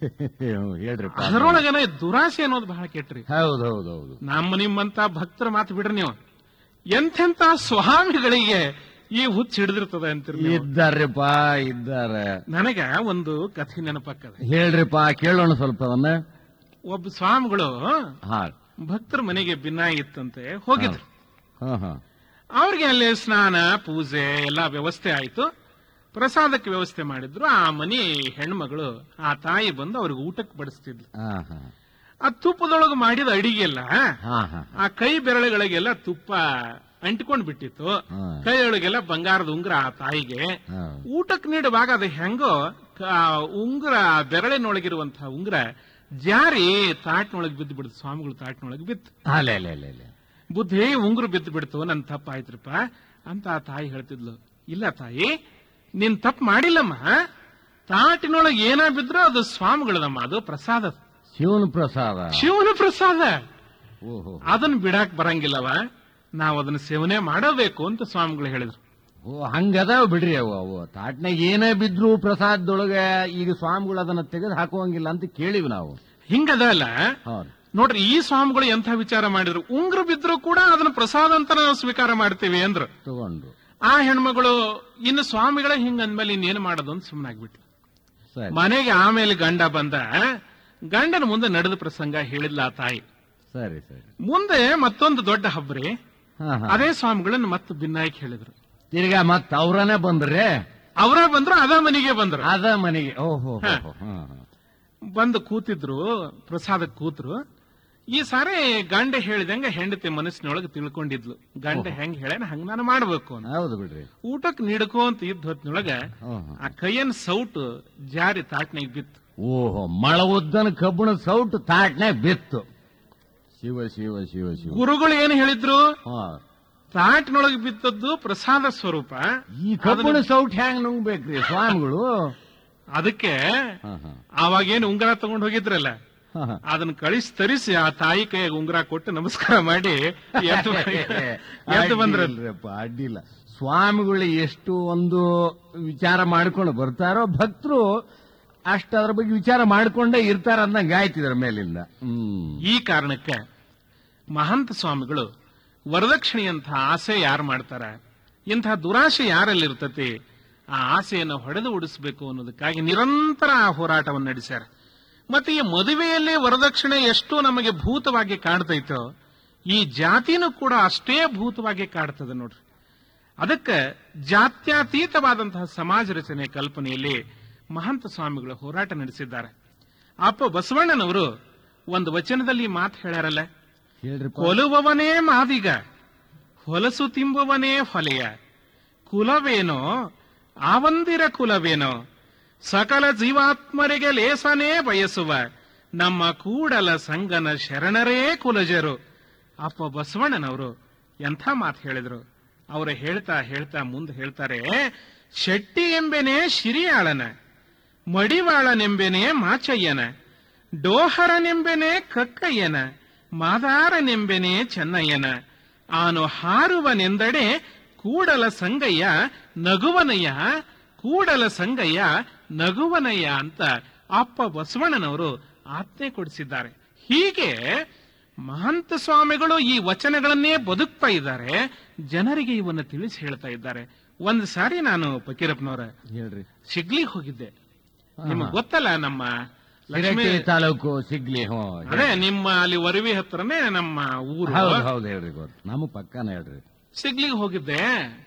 ಹೇಳ್ರಿ ಅದರೊಳಗನೆ ದುರಾಸೆ ಅನ್ನೋದು ಬಹಳ ಕೆಟ್ಟ್ರಿ ಹೌದು ಹೌದು ಹೌದು ನಮ್ಮ ನಿಮ್ಮಂತ ಭಕ್ತರ ಮಾತು ಬಿಡ್ರಿ ನೀವು ಎಂತೆಂತ ಸ್ವಾಮಿಗಳಿಗೆ ಈ ಹುಚ್ಚು ಹಿಡಿದಿರ್ತದೆ ಅಂತೀರಿ ನೀವು ಇದ್ದಾರ್ರಿಪ್ಪ ಇದ್ದಾರ ನನಗ ಒಂದು ಕಥೆ ನೆನಪಕ್ಕದ ಹೇಳ್ರಿಪ್ಪ ಕೇಳೋಣ ಸ್ವಲ್ಪ ಅದನ್ನ ಒಬ್ಬ ಸ್ವಾಮಿಗಳು ಹಾ ಭಕ್ತರ ಮನೆಗೆ ಭಿನ್ನಾಯಿ ಇತ್ತಂತೆ ಹೋಗಿದ್ರು ಹಾ ಹಾ ಅವ್ರಿಗೆ ಅಲ್ಲಿ ಸ್ನಾನ ಪೂಜೆ ಎಲ್ಲ ವ್ಯವಸ್ಥೆ ಆಯ್ತು ಪ್ರಸಾದಕ್ಕೆ ವ್ಯವಸ್ಥೆ ಮಾಡಿದ್ರು ಆ ಮನೆ ಹೆಣ್ಮಗಳು ಆ ತಾಯಿ ಬಂದು ಅವ್ರಿಗೆ ಊಟಕ್ಕೆ ಬಡಿಸ್ತಿದ್ಲು ಹಾ ಹಾ ಆ ತುಪ್ಪದೊಳಗೆ ಮಾಡಿದ ಅಡಿಗೆಲ್ಲ ಹಾ ಹಾ ಆ ಕೈ ಬೆರಳುಗಳಿಗೆಲ್ಲ ತುಪ್ಪ ಅಂಟಿಕೊಂಡ್ ಬಿಟ್ಟಿತ್ತು ಹಾ. ಕೈಯೊಳಗೆಲ್ಲ ಬಂಗಾರದ ಉಂಗುರ ಆ ತಾಯಿಗೆ ಹಾ. ಊಟಕ್ಕೆ ನೀಡುವಾಗ ಅದು ಹೆಂಗೋ ಕ- ಉಂಗುರ ಬೆರಳಿನೊಳಗಿರುವಂತಹ ಉಂಗುರ ಜಾರಿ ತಾಟ್ನೊಳಗೆ ಬಿದ್ದು ಬಿಡ್ತು ಸ್ವಾಮಿಗಳು ತಾಟ್ನೊಳಗೆ ಬಿತ್ತು ಅಲೆ ಅಲೆ ಅಲೆ ಅಲೆ ಬುದ್ಧಿ ಉಂಗುರು ಬಿದ್ದು ಬಿಡ್ತು ನನ್ ತಪ್ಪಾಯ್ತ್ರಪ್ಪ ಅಂತ ಆ ತಾಯಿ ಹೇಳ್ತಿದ್ಲು ಇಲ್ಲ ತಾಯಿ ನೀನ್ ತಪ್ಪು ಮಾಡಿಲ್ಲಮ್ಮ ತಾಟಿನೊಳಗೆ ಏನ ಬಿದ್ರೂ ಅದು ಸ್ವಾಮಿಗಳದಮ್ಮ ಅದು ಪ್ರಸಾದ ಶಿವನ ಪ್ರಸಾದ ಶಿವನ ಪ್ರಸಾದ ಓಹೋ ಅದನ್ನ ಬಿಡಾಕ್ ಬರಂಗಿಲ್ಲವ ನಾವು ಅದನ್ನ ಸೇವನೆ ಮಾಡಬೇಕು ಅಂತ ಸ್ವಾಮಿಗಳು ಹೇಳಿದ್ರು ಓ ಹಂಗದಾವ ಬಿಡ್ರಿ ಅವು ಅವು ತಾಟ್ನಾಗ ಏನೇ ಬಿದ್ರು ಪ್ರಸಾದದೊಳಗೆ ಈಗ ಸ್ವಾಮಿಗಳು ಅದನ್ನ ತೆಗೆದು ಹಾಕುವಂಗಿಲ್ಲ ಅಂತ ಕೇಳಿವಿ ನಾವು ಹಿಂಗದ ಅಲ್ಲ ಹೌದು ನೋಡ್ರಿ ಈ ಸ್ವಾಮಿಗಳು ಎಂಥ ವಿಚಾರ ಮಾಡಿದ್ರು ಉಂಗ್ರ ಬಿದ್ರು ಕೂಡ ಅದನ್ನ ಪ್ರಸಾದ ಅಂತ ನಾವು ಸ್ವೀಕಾರ ಮಾಡ್ತೀವಿ ಅಂದ್ರು ತಗೊಂಡು ಆ ಹೆಣ್ಮಗಳು ಇನ್ನು ಸ್ವಾಮಿಗಳೇ ಹಿಂಗ ಅಂದ್ಮೇಲೆ ಇನ್ನೇನು ಮಾಡೋದು ಅಂತ ಸುಮ್ಮನಾಗ್ಬಿಟ್ಲು ಸರಿ ಮನೆಗೆ ಆಮೇಲೆ ಗಂಡ ಬಂದ ಗಂಡನ ಮುಂದೆ ನಡೆದ ಪ್ರಸಂಗ ಹೇಳಿದ್ಲ ಆ ತಾಯಿ ಸರಿ ಸರಿ ಮುಂದೆ ಮತ್ತೊಂದು ದೊಡ್ಡ ಹಬ್ರಿ ಹಾ ಹಾ ಅದೇ ಸ್ವಾಮಿಗಳನ್ನ ಮತ್ತೆ ಭಿನ್ನಾಯಕ್ ಹೇಳಿದ್ರು ತಿರ್ಗಾ ಮತ್ ಅವ್ರನೇ ಬಂದ್ರೆ ಅವರೇ ಬಂದ್ರು ಅದ ಮನೆಗೆ ಬಂದ್ರು ಅದ ಮನೆಗೆ ಓಹೋ ಹೋ, ಹೋ, ಹಾ, ಹಾ. ಬಂದು ಕೂತಿದ್ರು ಪ್ರಸಾದಕ್ಕೆ ಕೂತ್ರು ಈ ಸಾರಿ ಗಂಡ ಹೇಳಿದಂಗ ಹೆಂಡತಿ ಮನಸ್ಸಿನೊಳಗೆ ತಿಳ್ಕೊಂಡಿದ್ಲು ಗಂಡ ಹೆಂಗ್ ಹೇಳ್ಯಾನ ಹಂಗ ನಾನು ಮಾಡ್ಬೇಕು ಅಂತ ಹೌದು ಬಿಡ್ರಿ ಊಟಕ್ಕೆ ನೀಡ್ಕೋ ಅಂತ ಇದ್ದ ಹೊತ್ತಿನೊಳಗ ಹ್ಮ್, ಹ್ಮ್. ಆ ಕೈಯನ್ ಸೌಟು ಜಾರಿ ತಾಟ್ನಾಗ ಬಿತ್ತು ಓಹೋ ಮಳ ಉದ್ದನ ಕಬ್ಬಣ ಸೌಟು ತಾಟ್ನಾಗ ಬಿತ್ತು ಶಿವ ಶಿವ ಶಿವ ಶಿವ ಗುರುಗಳು ಏನ್ ಹೇಳಿದ್ರು ಹಾ. ತಾಟ್ನೊಳಗೆ ಬಿದ್ದದ್ದು ಪ್ರಸಾದ ಸ್ವರೂಪ ಈ ಕಬ್ಬಣ ಸೌಟ್ ಹ್ಯಾಂಗ್ ನುಂಗ್ಬೇಕ್ರಿ ಸ್ವಾಮಿಗಳು ಅದಕ್ಕೆ ಹಾ, ಹಾ. ಅವಾಗೇನು ಉಂಗುರ ತಗೊಂಡ್ ಹೋಗಿದ್ರಲ್ಲ ಹಾ, ಹಾ. ಅದನ್ನ ಕಳಿಸಿ ತರಿಸಿ ಆ ತಾಯಿ ಕೈಯಾಗ ಉಂಗುರ ಕೊಟ್ಟು ನಮಸ್ಕಾರ ಮಾಡಿ ಎದ್ದು ಎದ್ದು ಬಂದ್ರ ಅಡ್ಡಿಲ್ರಪ್ಪ, ಅಡ್ಡಿಲ್ಲ ಸ್ವಾಮಿಗಳು ಎಷ್ಟು ಒಂದು ವಿಚಾರ ಮಾಡ್ಕೊಂಡು ಬರ್ತಾರೋ ಭಕ್ತರು ಅಷ್ಟು ಅದ್ರ ಬಗ್ಗೆ ವಿಚಾರ ಮಾಡ್ಕೊಂಡೇ ಇರ್ತಾರ ಅಂದಂಗ ಆಯ್ತು ಇದ್ರ ಮೇಲಿಂದ ಹ್ಮ್ ಈ ಕಾರಣಕ್ಕೆ ಮಹಂತ ಸ್ವಾಮಿಗಳು ವರದಕ್ಷಿಣೆಯಂಥ ಆಸೆ ಯಾರು ಮಾಡ್ತಾರ ಇಂತಹ ದುರಾಶೆ ಯಾರಲ್ಲಿರ್ತತಿ ಆ ಆಸೆಯನ್ನು ಹೊಡೆದು ಉಡಿಸಬೇಕು ಅನ್ನೋದಕ್ಕಾಗಿ ನಿರಂತರ ಆ ಹೋರಾಟವನ್ನು ನಡೆಸ್ಯಾರ ಮತ್ತೆ ಈ ಮದುವೆಯಲ್ಲಿ ವರದಕ್ಷಿಣೆ ಎಷ್ಟು ನಮಗೆ ಭೂತವಾಗಿ ಕಾಡ್ತೈತೋ ಈ ಜಾತಿನೂ ಕೂಡ ಅಷ್ಟೇ ಭೂತವಾಗಿ ಕಾಡ್ತದೆ ನೋಡ್ರಿ ಅದಕ್ಕೆ ಜಾತ್ಯತೀತವಾದಂತಹ ಸಮಾಜ ರಚನೆ ಕಲ್ಪನೆಯಲ್ಲಿ ಮಹಂತ ಸ್ವಾಮಿಗಳು ಹೋರಾಟ ನಡೆಸಿದ್ದಾರೆ ಅಪ್ಪ ಬಸವಣ್ಣನವರು ಒಂದು ವಚನದಲ್ಲಿ ಈ ಮಾತು ಹೇಳ್ಯಾರಲ್ಲ ಹೇಳ್ರಿ ಕೊಲುವವನೇ ಮಾದಿಗ ಹೊಲಸು ತಿಂಬುವನೇ ಹೊಲೆಯ ಕುಲವೇನೋ ಆವಂದಿರ ಕುಲವೇನೋ ಸಕಲ ಜೀವಾತ್ಮರಿಗೆ ಲೇಸನೇ ಬಯಸುವ ನಮ್ಮ ಕೂಡಲ ಸಂಗನ ಶರಣರೇ ಕುಲಜರು ಅಪ್ಪ ಬಸವಣ್ಣನವರು ಎಂಥ ಮಾತು ಹೇಳಿದ್ರು ಅವರು ಹೇಳ್ತಾ ಹೇಳ್ತಾ ಮುಂದೆ ಹೇಳ್ತಾರೆ ಶೆಟ್ಟಿ ಎಂಬೆನೆ ಶಿರಿಯಾಳನ ಮಡಿವಾಳನೆಂಬೆನೆ ಮಾಚಯ್ಯನ ಡೋಹರನೆಂಬೆನೆ ಕಕ್ಕಯ್ಯನ ಮಾದಾರನೆಂಬೆನೆ ಚೆನ್ನಯ್ಯನ ಆನು ಹಾರುವನೆಂದಡೆ ಕೂಡಲ ಸಂಗಯ್ಯ ನಗುವನಯ್ಯ ಕೂಡಲ ಸಂಗಯ್ಯ ನಗುವನಯ್ಯ ಅಂತ ಅಪ್ಪ ಬಸವಣ್ಣನವರು ಆಜ್ಞೆ ಕೊಡಿಸಿದ್ದಾರೆ ಹೀಗೆ ಮಹಂತ ಸ್ವಾಮಿಗಳು ಈ ವಚನಗಳನ್ನೇ ಬದುಕ್ತಾ ಇದ್ದಾರೆ ಜನರಿಗೆ ಇವನ್ನ ತಿಳಿಸಿ ಹೇಳ್ತಾ ಇದ್ದಾರೆ ಒಂದು ಸಾರಿ ನಾನು ಫಕೀರಪ್ಪನವರ ಹೇಳ್ರಿ ಶಿಗ್ಲಿಗೆ ಹೋಗಿದ್ದೆ ಹಾ, ನಿಮಗೆ ಹಾ. ಗೊತ್ತಲ್ಲ ನಮ್ಮ ಲಕ್ಷ್ಮೀ ಸಿರಟ್ಟಿ ತಾಲೂಕು ಸಿಗ್ಲಿ ಹೋ ಅದೇ ನಿಮ್ಮ ಅಲ್ಲಿ ವರವಿ ಹತ್ರನೇ ನಮ್ಮ ಊರು ಹೌದು ಹೌದು ಹೇಳ್ರಿ ಗೊತ್ತು ನಮ್ಮ ಪಕ್ಕನ ಹೇಳ್ರಿ ಸಿಗ್ಲಿಗೆ ಹೋಗಿದ್ದೆ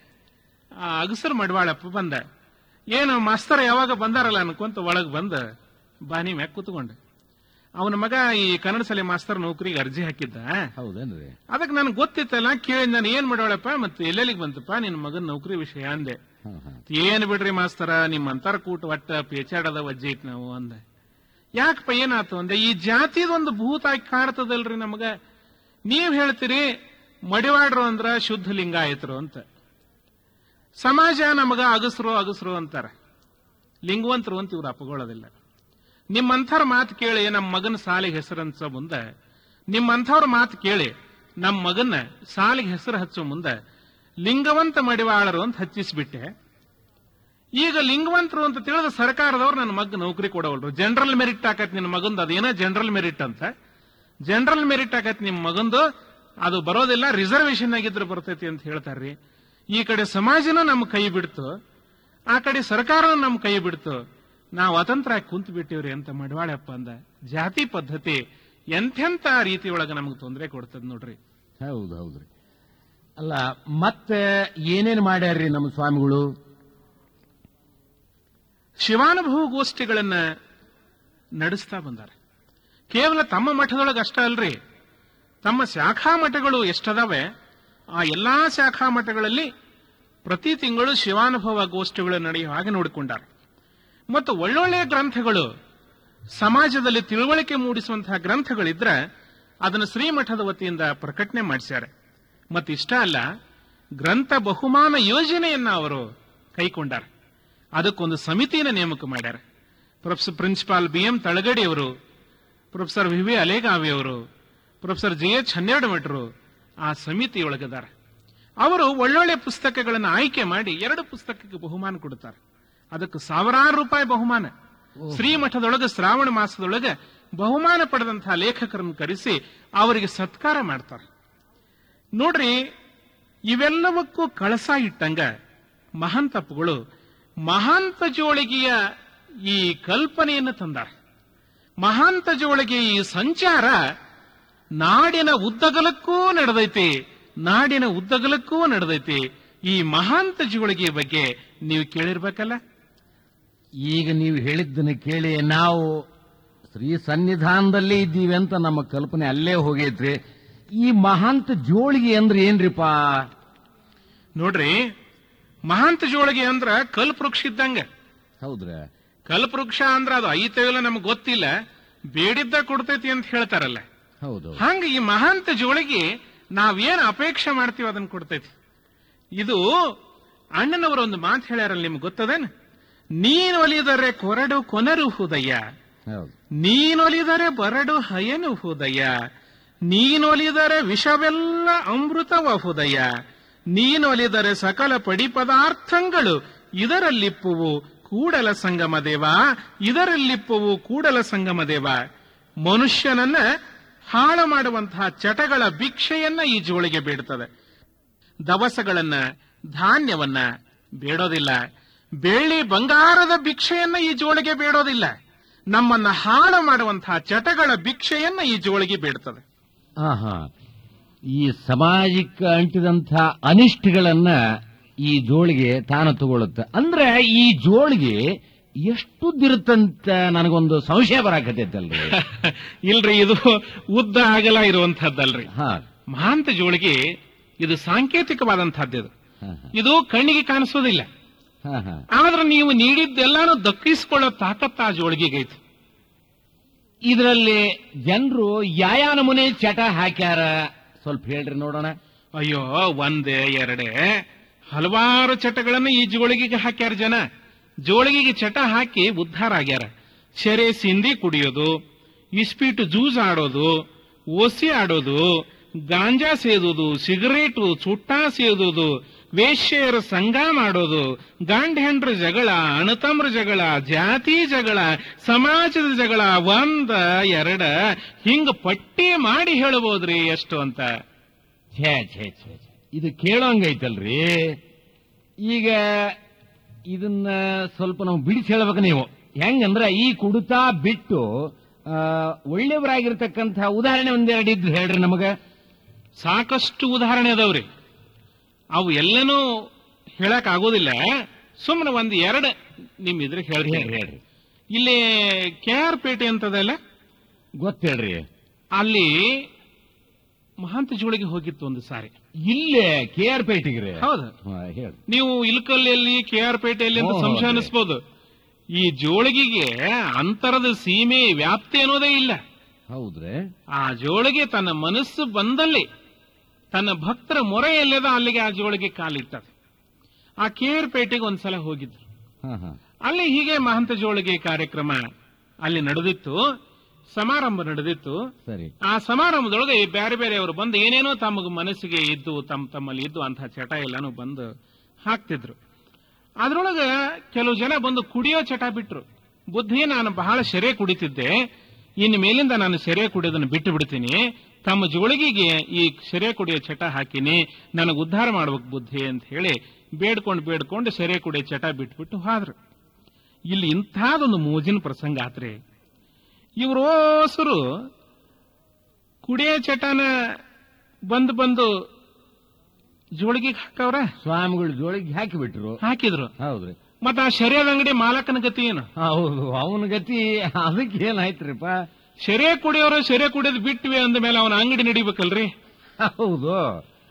ಆ, ಅಗಸರ್ ಮಡವಾಳಪ್ಪ ಬಂದ ಏನು ಮಾಸ್ತರ್ ಯಾವಾಗ ಬಂದಾರಲ್ಲ ಅನ್ಕೊಂತ ಒಳಗ್ ಬಂದ ಬಾನಿ ಮ್ಯಾಗ ಕೂತ್ಕೊಂಡೆ ಅವನ ಮಗ ಈ ಕನ್ನಡ ಶಾಲೆ ಮಾಸ್ತರ್ ನೌಕರಿಗೆ ಅರ್ಜಿ ಹಾಕಿದ್ದ ಹೌದೇನ್ರಿ ಅದಕ್ಕೆ ನನಗೆ ಗೊತ್ತಿತ್ತಲ್ಲ ಕೇಳಿ ನಾನು ಏನ್ ಮಾಡವಳಪ್ಪ ಮತ್ತೆ ಎಲ್ಲೆಲ್ಲಿಗೆ ಬಂತಪ್ಪ ನಿನ್ನ ಮಗನ ನೌಕರಿ ವಿಷಯ ಅಂದೆ ಹಾ, ಹಾ. ಏನ್ ಬಿಡ್ರಿ ಮಾಸ್ತರ ನಿಮ್ ಅಂತರ ಕೂಟ ಒಟ್ಟ ಪೇಚಾಡದ ವಜ್ಜೆ ಐತ್ ನಾವು ಅಂದೆ ಯಾಕಪ್ಪ ಏನಾತು ಅಂದೆ ಈ ಜಾತಿದೊಂದು ಭೂತ ಆಗಿ ಕಾಡ್ತದಲ್ರಿ ನಮಗ ನೀವ್ ಹೇಳ್ತೀರಿ ಮಡಿವಾಡ್ರು ಅಂದ್ರ ಶುದ್ಧ ಲಿಂಗಾಯತರು ಅಂತ ಸಮಾಜ ನಮಗ ಅಗಸ್ರು ಅಗಸ್ರು ಅಂತಾರ ಲಿಂಗವಂತರು ಅಂತ ಇವ್ರು ಅಪಗೊಳ್ಳೋದಿಲ್ಲ ನಿಮ್ಮಂಥವ್ರ ಮಾತು ಕೇಳಿ ನಮ್ಮ ಮಗನ ಸಾಲಿಗೆ ಹೆಸರಂಚ ಮುಂದೆ ನಿಮ್ಮಂಥವ್ರ ಮಾತು ಕೇಳಿ ನಮ್ಮ ಮಗನ ಸಾಲಿಗೆ ಹೆಸರು ಹಚ್ಚೋ ಮುಂದೆ ಲಿಂಗವಂತ ಮಡಿವಾಳರು ಅಂತ ಹಚ್ಚಿಸ್ಬಿಟ್ಟೆ ಈಗ ಲಿಂಗವಂತರು ಅಂತ ತಿಳಿದ ಸರ್ಕಾರದವ್ರು ನನ್ನ ಮಗ ನೌಕರಿ ಕೊಡವಲ್ರು ಜನರಲ್ ಮೆರಿಟ್ ಆಕತ್ ನಿನ್ನ ಮಗಂದು ಅದೇನೋ ಜನರಲ್ ಮೆರಿಟ್ ಅಂತ ಜನರಲ್ ಮೆರಿಟ್ ಆಕತ್ ನಿಮ್ಮ ಮಗಂದು ಅದು ಬರೋದಿಲ್ಲ ರಿಸರ್ವೇಶನ್ ಆಗಿದ್ರೆ ಬರ್ತೈತಿ ಅಂತ ಹೇಳ್ತಾರ್ರಿ ಈ ಕಡೆ ಸಮಾಜನೂ ನಮ್ಮ ಕೈ ಬಿಡ್ತು ಆ ಕಡೆ ಸರ್ಕಾರನೂ ನಮ್ಮ ಕೈ ಬಿಡ್ತು ನಾವು ಅತಂತ್ರ ಕುಂತು ಬಿಟ್ಟಿವ್ರಿ ಅಂತ ಮಡವಾಳಪ್ಪ ಅಂದ ಜಾತಿ ಪದ್ಧತಿ ಎಂಥೆಂಥ ರೀತಿಯೊಳಗೆ ನಮಗೆ ತೊಂದರೆ ಕೊಡ್ತದ ನೋಡ್ರಿ ಹೌದು ಹೌದ್ರಿ ಅಲ್ಲ ಮತ್ತೆ ಏನೇನ್ ಮಾಡ್ಯಾರ್ರಿ ನಮ್ಮ ಸ್ವಾಮಿಗಳು ಶಿವಾನುಭವ ಗೋಷ್ಠಿಗಳನ್ನ ನಡೆಸ್ತಾ ಬಂದಾರೆ ಕೇವಲ ತಮ್ಮ ಮಠದೊಳಗೆ ಅಷ್ಟ ಅಲ್ರಿ ತಮ್ಮ ಶಾಖಾ ಮಠಗಳು ಎಷ್ಟದಾವೆ ಆ ಎಲ್ಲಾ ಶಾಖಾ ಮಠಗಳಲ್ಲಿ ಪ್ರತಿ ತಿಂಗಳು ಶಿವಾನುಭವ ಗೋಷ್ಠಿಗಳು ನಡೆಯುವ ಹಾಗೆ ನೋಡಿಕೊಂಡಾರೆ ಮತ್ತು ಒಳ್ಳೊಳ್ಳೆಯ ಗ್ರಂಥಗಳು ಸಮಾಜದಲ್ಲಿ ತಿಳುವಳಿಕೆ ಮೂಡಿಸುವಂತಹ ಗ್ರಂಥಗಳಿದ್ರೆ ಅದನ್ನು ಶ್ರೀಮಠದ ವತಿಯಿಂದ ಪ್ರಕಟಣೆ ಮಾಡಿಸ್ಯಾರೆ ಮತ್ತು ಇಷ್ಟ ಅಲ್ಲ ಗ್ರಂಥ ಬಹುಮಾನ ಯೋಜನೆಯನ್ನ ಅವರು ಕೈಕೊಂಡಾರೆ ಅದಕ್ಕೊಂದು ಸಮಿತಿಯನ್ನು ನೇಮಕ ಮಾಡ್ಯಾರ professor principal B M Talagadi ಅವರು ಪ್ರೊಫೆಸರ್ ವಿ ವಿ ಅಲೇಗಾವಿ ಅವರು ಪ್ರೊಫೆಸರ್ ಜಿ ಎಚ್ ಹನ್ನೆರಡು ಮಠರು ಆ ಸಮಿತಿಯೊಳಗದಾರ ಅವರು ಒಳ್ಳೊಳ್ಳೆ ಪುಸ್ತಕಗಳನ್ನು ಆಯ್ಕೆ ಮಾಡಿ ಎರಡು ಪುಸ್ತಕಕ್ಕೆ ಬಹುಮಾನ ಕೊಡ್ತಾರೆ ಅದಕ್ಕೆ ಸಾವಿರಾರು ರೂಪಾಯಿ ಬಹುಮಾನ ಶ್ರೀಮಠದೊಳಗೆ ಶ್ರಾವಣ ಮಾಸದೊಳಗೆ ಬಹುಮಾನ ಪಡೆದಂತಹ ಲೇಖಕರನ್ನು ಕರೆಸಿ ಅವರಿಗೆ ಸತ್ಕಾರ ಮಾಡ್ತಾರೆ ನೋಡ್ರಿ ಇವೆಲ್ಲವಕ್ಕೂ ಕಳಸ ಇಟ್ಟಂಗ ಮಹಾಂತಪ್ಪಗಳು ಮಹಾಂತ ಜೋಳಿಗೆಯ ಈ ಕಲ್ಪನೆಯನ್ನು ತಂದಾರೆ ಮಹಾಂತ ಜೋಳಿಗೆ ಈ ಸಂಚಾರ ನಾಡಿನ ಉದ್ದಗಲಕ್ಕೂ ನಡೆದೈತಿ ನಾಡಿನ ಉದ್ದಗಲಕ್ಕೂ ನಡೆದೈತಿ ಈ ಮಹಾಂತ ಜೋಳಿಗೆ ಬಗ್ಗೆ ನೀವು ಕೇಳಿರ್ಬೇಕಲ್ಲ ಈಗ ನೀವು ಹೇಳಿದ್ದನ್ನು ಕೇಳಿ ನಾವು ಶ್ರೀ ಸನ್ನಿಧಾನದಲ್ಲೇ ಇದ್ದೀವಿ ಅಂತ ನಮ್ಮ ಕಲ್ಪನೆ ಅಲ್ಲೇ ಹೋಗೈತ್ರಿ ಈ ಮಹಾಂತ ಜೋಳಿಗೆ ಅಂದ್ರೆ ಏನ್ರಿಪ್ಪ ನೋಡ್ರಿ ಮಹಾಂತ ಜೋಳಿಗೆ ಅಂದ್ರ ಕಲ್ಪವೃಕ್ಷ ಇದ್ದಂಗ ಹೌದ್ರ ಕಲ್ಪವೃಕ್ಷ ಅಂದ್ರ ಅದು ಐತೋ ಇಲ್ಲ ನಮ್ಗೆ ಗೊತ್ತಿಲ್ಲ ಬೇಡಿದ್ದ ಕೊಡ್ತೈತಿ ಅಂತ ಹೇಳ್ತಾರಲ್ಲ ಹೌದು ಹಂಗ ಈ ಮಹಾಂತ ಜೋಳಿಗೆ ನಾವೇನ್ ಅಪೇಕ್ಷೆ ಮಾಡ್ತೀವಿ ಅದನ್ನ ಕೊಡ್ತೈತಿ ಇದು ಅಣ್ಣನವರು ಒಂದು ಮಾತು ಹೇಳ್ಯಾರಲ್ಲ ನಿಮ್ಗೆ ಗೊತ್ತದೇನ ನೀನೊಲಿದರೆ ಕೊರಡು ಕೊನರು ಹೃದಯ ಹೌದು ನೀನೊಲಿದರೆ ಬರಡು ಹಯನು ಹೃದಯ ನೀನೊಲಿದರೆ ವಿಷವೆಲ್ಲ ಅಮೃತವ ಹೃದಯ ನೀನೊಲಿದರೆ ಸಕಲ ಪಡಿ ಪದಾರ್ಥಗಳು ಇದರಲ್ಲಿಪ್ಪುವು ಕೂಡಲ ಸಂಗಮ ದೇವ ಇದರಲ್ಲಿಪ್ಪುವು ಕೂಡಲ ಸಂಗಮ ದೇವ ಮನುಷ್ಯನನ್ನ ಹಾಳು ಮಾಡುವಂತಹ ಚಟಗಳ ಭಿಕ್ಷೆಯನ್ನ ಈ ಜೋಳಿಗೆ ಬೇಡ್ತದೆ ದವಸಗಳನ್ನ ಧಾನ್ಯವನ್ನ ಬೇಡೋದಿಲ್ಲ ಬೆಳ್ಳಿ ಬಂಗಾರದ ಭಿಕ್ಷೆಯನ್ನ ಈ ಜೋಳಿಗೆ ಬೇಡೋದಿಲ್ಲ ನಮ್ಮನ್ನ ಹಾಳು ಮಾಡುವಂತಹ ಚಟಗಳ ಭಿಕ್ಷೆಯನ್ನ ಈ ಜೋಳಿಗೆ ಬೇಡ್ತದೆ ಆಹಾ ಈ ಸಮಾಜಕ್ಕೆ ಅಂಟಿದಂಥ ಅನಿಷ್ಟಗಳನ್ನ ಈ ಜೋಳಿಗೆ ತಾನು ತಗೊಳುತ್ತೆ ಅಂದ್ರೆ ಈ ಜೋಳಿಗೆ ಎಷ್ಟುದ್ದಿರುತ್ತಂತ ನನಗೊಂದು ಸಂಶಯ ಬರಾಕತೈತಲ್ರಿ ಇಲ್ರಿ ಇದು ಉದ್ದ ಅಗಲ ಇರುವಂತಹದ್ದಲ್ರಿ ಹಾ ಮಹಾಂತ ಜೋಳಿಗೆ ಇದು ಸಾಂಕೇತಿಕವಾದಂತಹದ್ದು ಇದು ಹಾ, ಹಾ, ಇದು ಕಣ್ಣಿಗೆ ಕಾಣಿಸೋದಿಲ್ಲ ಹಾ, ಹಾ. ಆದ್ರೆ ನೀವು ನೀಡಿದ್ದೆಲ್ಲಾನು ದಕ್ಕಿಸ್ಕೊಳ್ಳೋ ತಾಕತ್ತ ಆ ಜೋಳಿಗೆಗೈತಿ ಇದರಲ್ಲಿ ಜನರು ಯಾಯ ನಮೂನೆ ಚಟ ಹಾಕ್ಯಾರ ಸ್ವಲ್ಪ ಹೇಳ್ರಿ ನೋಡೋಣ ಅಯ್ಯೋ ಒಂದೇ ಎರಡೇ ಹಲವಾರು ಚಟಗಳನ್ನು ಈ ಜೋಳಿಗೆಗೆ ಹಾಕ್ಯಾರ ಜನ ಜೋಳಿಗೆಗೆ ಚಟ ಹಾಕಿ ಉದ್ಧಾರ ಆಗ್ಯಾರ ಶೆರೆ ಸಿಂಧಿ ಕುಡಿಯೋದು ಇಸ್ಪೀಟು ಜೂಸ್ ಆಡೋದು ಓಸಿ ಆಡೋದು ಗಾಂಜಾ ಸೇದೋದು ಸಿಗರೇಟು ಚುಟ್ಟಾ ಸೇದೋದು ವೇಶ್ಯೆಯರ ಸಂಘ ಮಾಡೋದು ಗಂಡ ಹೆಂಡ್ರ ಜಗಳ ಅಣತಮ್ರ ಜಗಳ ಜಾತಿ ಜಗಳ ಸಮಾಜದ ಜಗಳ ಒಂದ ಎರಡ ಹಿಂಗ ಪಟ್ಟಿ ಮಾಡಿ ಹೇಳಬಹುದ್ರಿ ಎಷ್ಟು ಅಂತ ಛೇ ಛೇ ಛೇ ಛೇ. ಇದು ಕೇಳೋಂಗೈತಲ್ರಿ ಈಗ ಇದನ್ನ ಸ್ವಲ್ಪ ನಾವು ಬಿಡಿಸಿ ಹೇಳ್ಬೇಕು ನೀವು ಹೆಂಗಂದ್ರ ಈ ಕುಡಿತಾ ಬಿಟ್ಟು ಆ, ಒಳ್ಳೆಯವರಾಗಿರ್ತಕ್ಕಂಥ ಉದಾಹರಣೆ ಒಂದೆರಡು ಇದ್ದು ಹೇಳ್ರಿ ನಮಗ ಸಾಕಷ್ಟು ಉದಾಹರಣೆ ಅದಾವ್ರಿ ಅವು ಎಲ್ಲನೂ ಹೇಳಕ್ ಆಗೋದಿಲ್ಲ ಸುಮ್ಮನೆ ಒಂದ್ ಎರಡು ನಿಮ್ ಇದ್ರೆ ಹೇಳ್ರಿ ಹೇಳ್ರಿ ಹೇಳ್ರಿ ಇಲ್ಲಿ ಕೆ ಆರ್ ಪೇಟೆ ಅಂತದಲ್ಲ ಗೊತ್ತೇಳ್ರಿ ಅಲ್ಲಿ ಮಹಾಂತ ಜೋಳಿಗೆ ಹೋಗಿತ್ತು ಒಂದು ಸಾರಿ ಇಲ್ಲೇ ಕೆ ಆರ್ ಪೇಟೆಗ್ರಿ ಹೌದು ಹಾ, ಹೇಳ್ರಿ ನೀವು ಇಲ್ಕಲ್ಲಿಯಲ್ಲಿ ಕೆ ಆರ್ ಪೇಟೆಯಲ್ಲಿ ಅಂತ ಓ, ಸಂಶಯ ಹೌದು. ಅನಿಸ್ಬೋದು ಈ ಜೋಳಿಗೆಗೆ ಅಂತರದ ಸೀಮೆ ವ್ಯಾಪ್ತಿ ಅನ್ನೋದೇ ಇಲ್ಲ ಹೌದ್ರಿ ಆ ಜೋಳಿಗೆ ತನ್ನ ಮನಸ್ಸು ಬಂದಲ್ಲಿ ತನ್ನ ಭಕ್ತರ ಮೊರೆ ಎಲ್ಲದ ಅಲ್ಲಿಗೆ ಆ ಜೋಳಿಗೆ ಕಾಲಿಟ್ಟದೆ ಆ ಕೇರ್ ಪೇಟೆಗೆ ಒಂದ್ಸಲ ಹೋಗಿದ್ರು ಹಾ ಹಾ ಅಲ್ಲಿ ಹೀಗೆ ಮಹಂತ ಜೋಳಿಗೆ ಕಾರ್ಯಕ್ರಮ ಅಲ್ಲಿ ನಡೆದಿತ್ತು ಸಮಾರಂಭ ನಡೆದಿತ್ತು ಸರಿ ಆ ಸಮಾರಂಭದೊಳಗೆ ಈ ಬೇರೆ ಬೇರೆಯವರು ಬಂದು ಏನೇನೋ ತಮಗೆ ಮನಸ್ಸಿಗೆ ಇದ್ದು ತಮ್ಮ ತಮ್ಮಲ್ಲಿ ಇದ್ದು ಅಂತಹ ಚಟ ಎಲ್ಲಾನು ಬಂದು ಹಾಕ್ತಿದ್ರು ಅದ್ರೊಳಗೆ ಕೆಲವು ಜನ ಬಂದು ಕುಡಿಯೋ ಚಟ ಬಿಟ್ರು ಬುದ್ಧಿ ನಾನು ಬಹಳ ಸೆರೆ ಕುಡಿತಿದ್ದೆ ಇನ್ನು ಮೇಲಿಂದ ನಾನು ಸೆರೆ ಕುಡಿಯೋದನ್ನು ಬಿಟ್ಟು ಬಿಡ್ತೀನಿ ತಮ್ಮ ಜೋಳಿಗೆಗೆ ಈ ಸೆರೆ ಕುಡಿಯೋ ಚಟ ಹಾಕಿನಿ ನನಗೆ ಉದ್ಧಾರ ಮಾಡ್ಬೇಕು ಬುದ್ಧಿ ಅಂತ ಹೇಳಿ ಬೇಡ್ಕೊಂಡು ಬೇಡ್ಕೊಂಡು ಸೆರೆ ಕುಡಿಯೋ ಚಟ ಬಿಟ್ಬಿಟ್ಟು ಹೋದ್ರು ಇಲ್ಲಿ ಇಂಥದೊಂದು ಮೋಜಿನ ಪ್ರಸಂಗ ಆತ್ರಿ ಇವರು ಓಸರು ಕುಡಿಯೋ ಚಟನ ಬಂದು ಬಂದು ಜೋಳಿಗೆಗೆ ಹಾಕವ್ರ ಸ್ವಾಮಿಗಳು ಜೋಳಿಗೆ ಹಾಕಿ ಬಿಟ್ರು ಹಾಕಿದ್ರು ಹೌದ್ರಿ ಮತ್ತ ಆ ಶರಿಯಾದ ಅಂಗಡಿ ಮಾಲಕನ ಗತಿ ಏನು ಹೌದು ಅವನ ಗತಿ ಅದಕ್ಕೆ ಏನಾಯ್ತ್ರಿಪ್ಪ ಶೆರೆ ಕುಡಿಯೋರು ಶೆರೆ ಕುಡಿಯೋದು ಬಿಟ್ವಿ ಅಂದ ಮೇಲೆ ಅವನ ಅಂಗಡಿ ನಡಿಬೇಕಲ್ರಿ ಹೌದು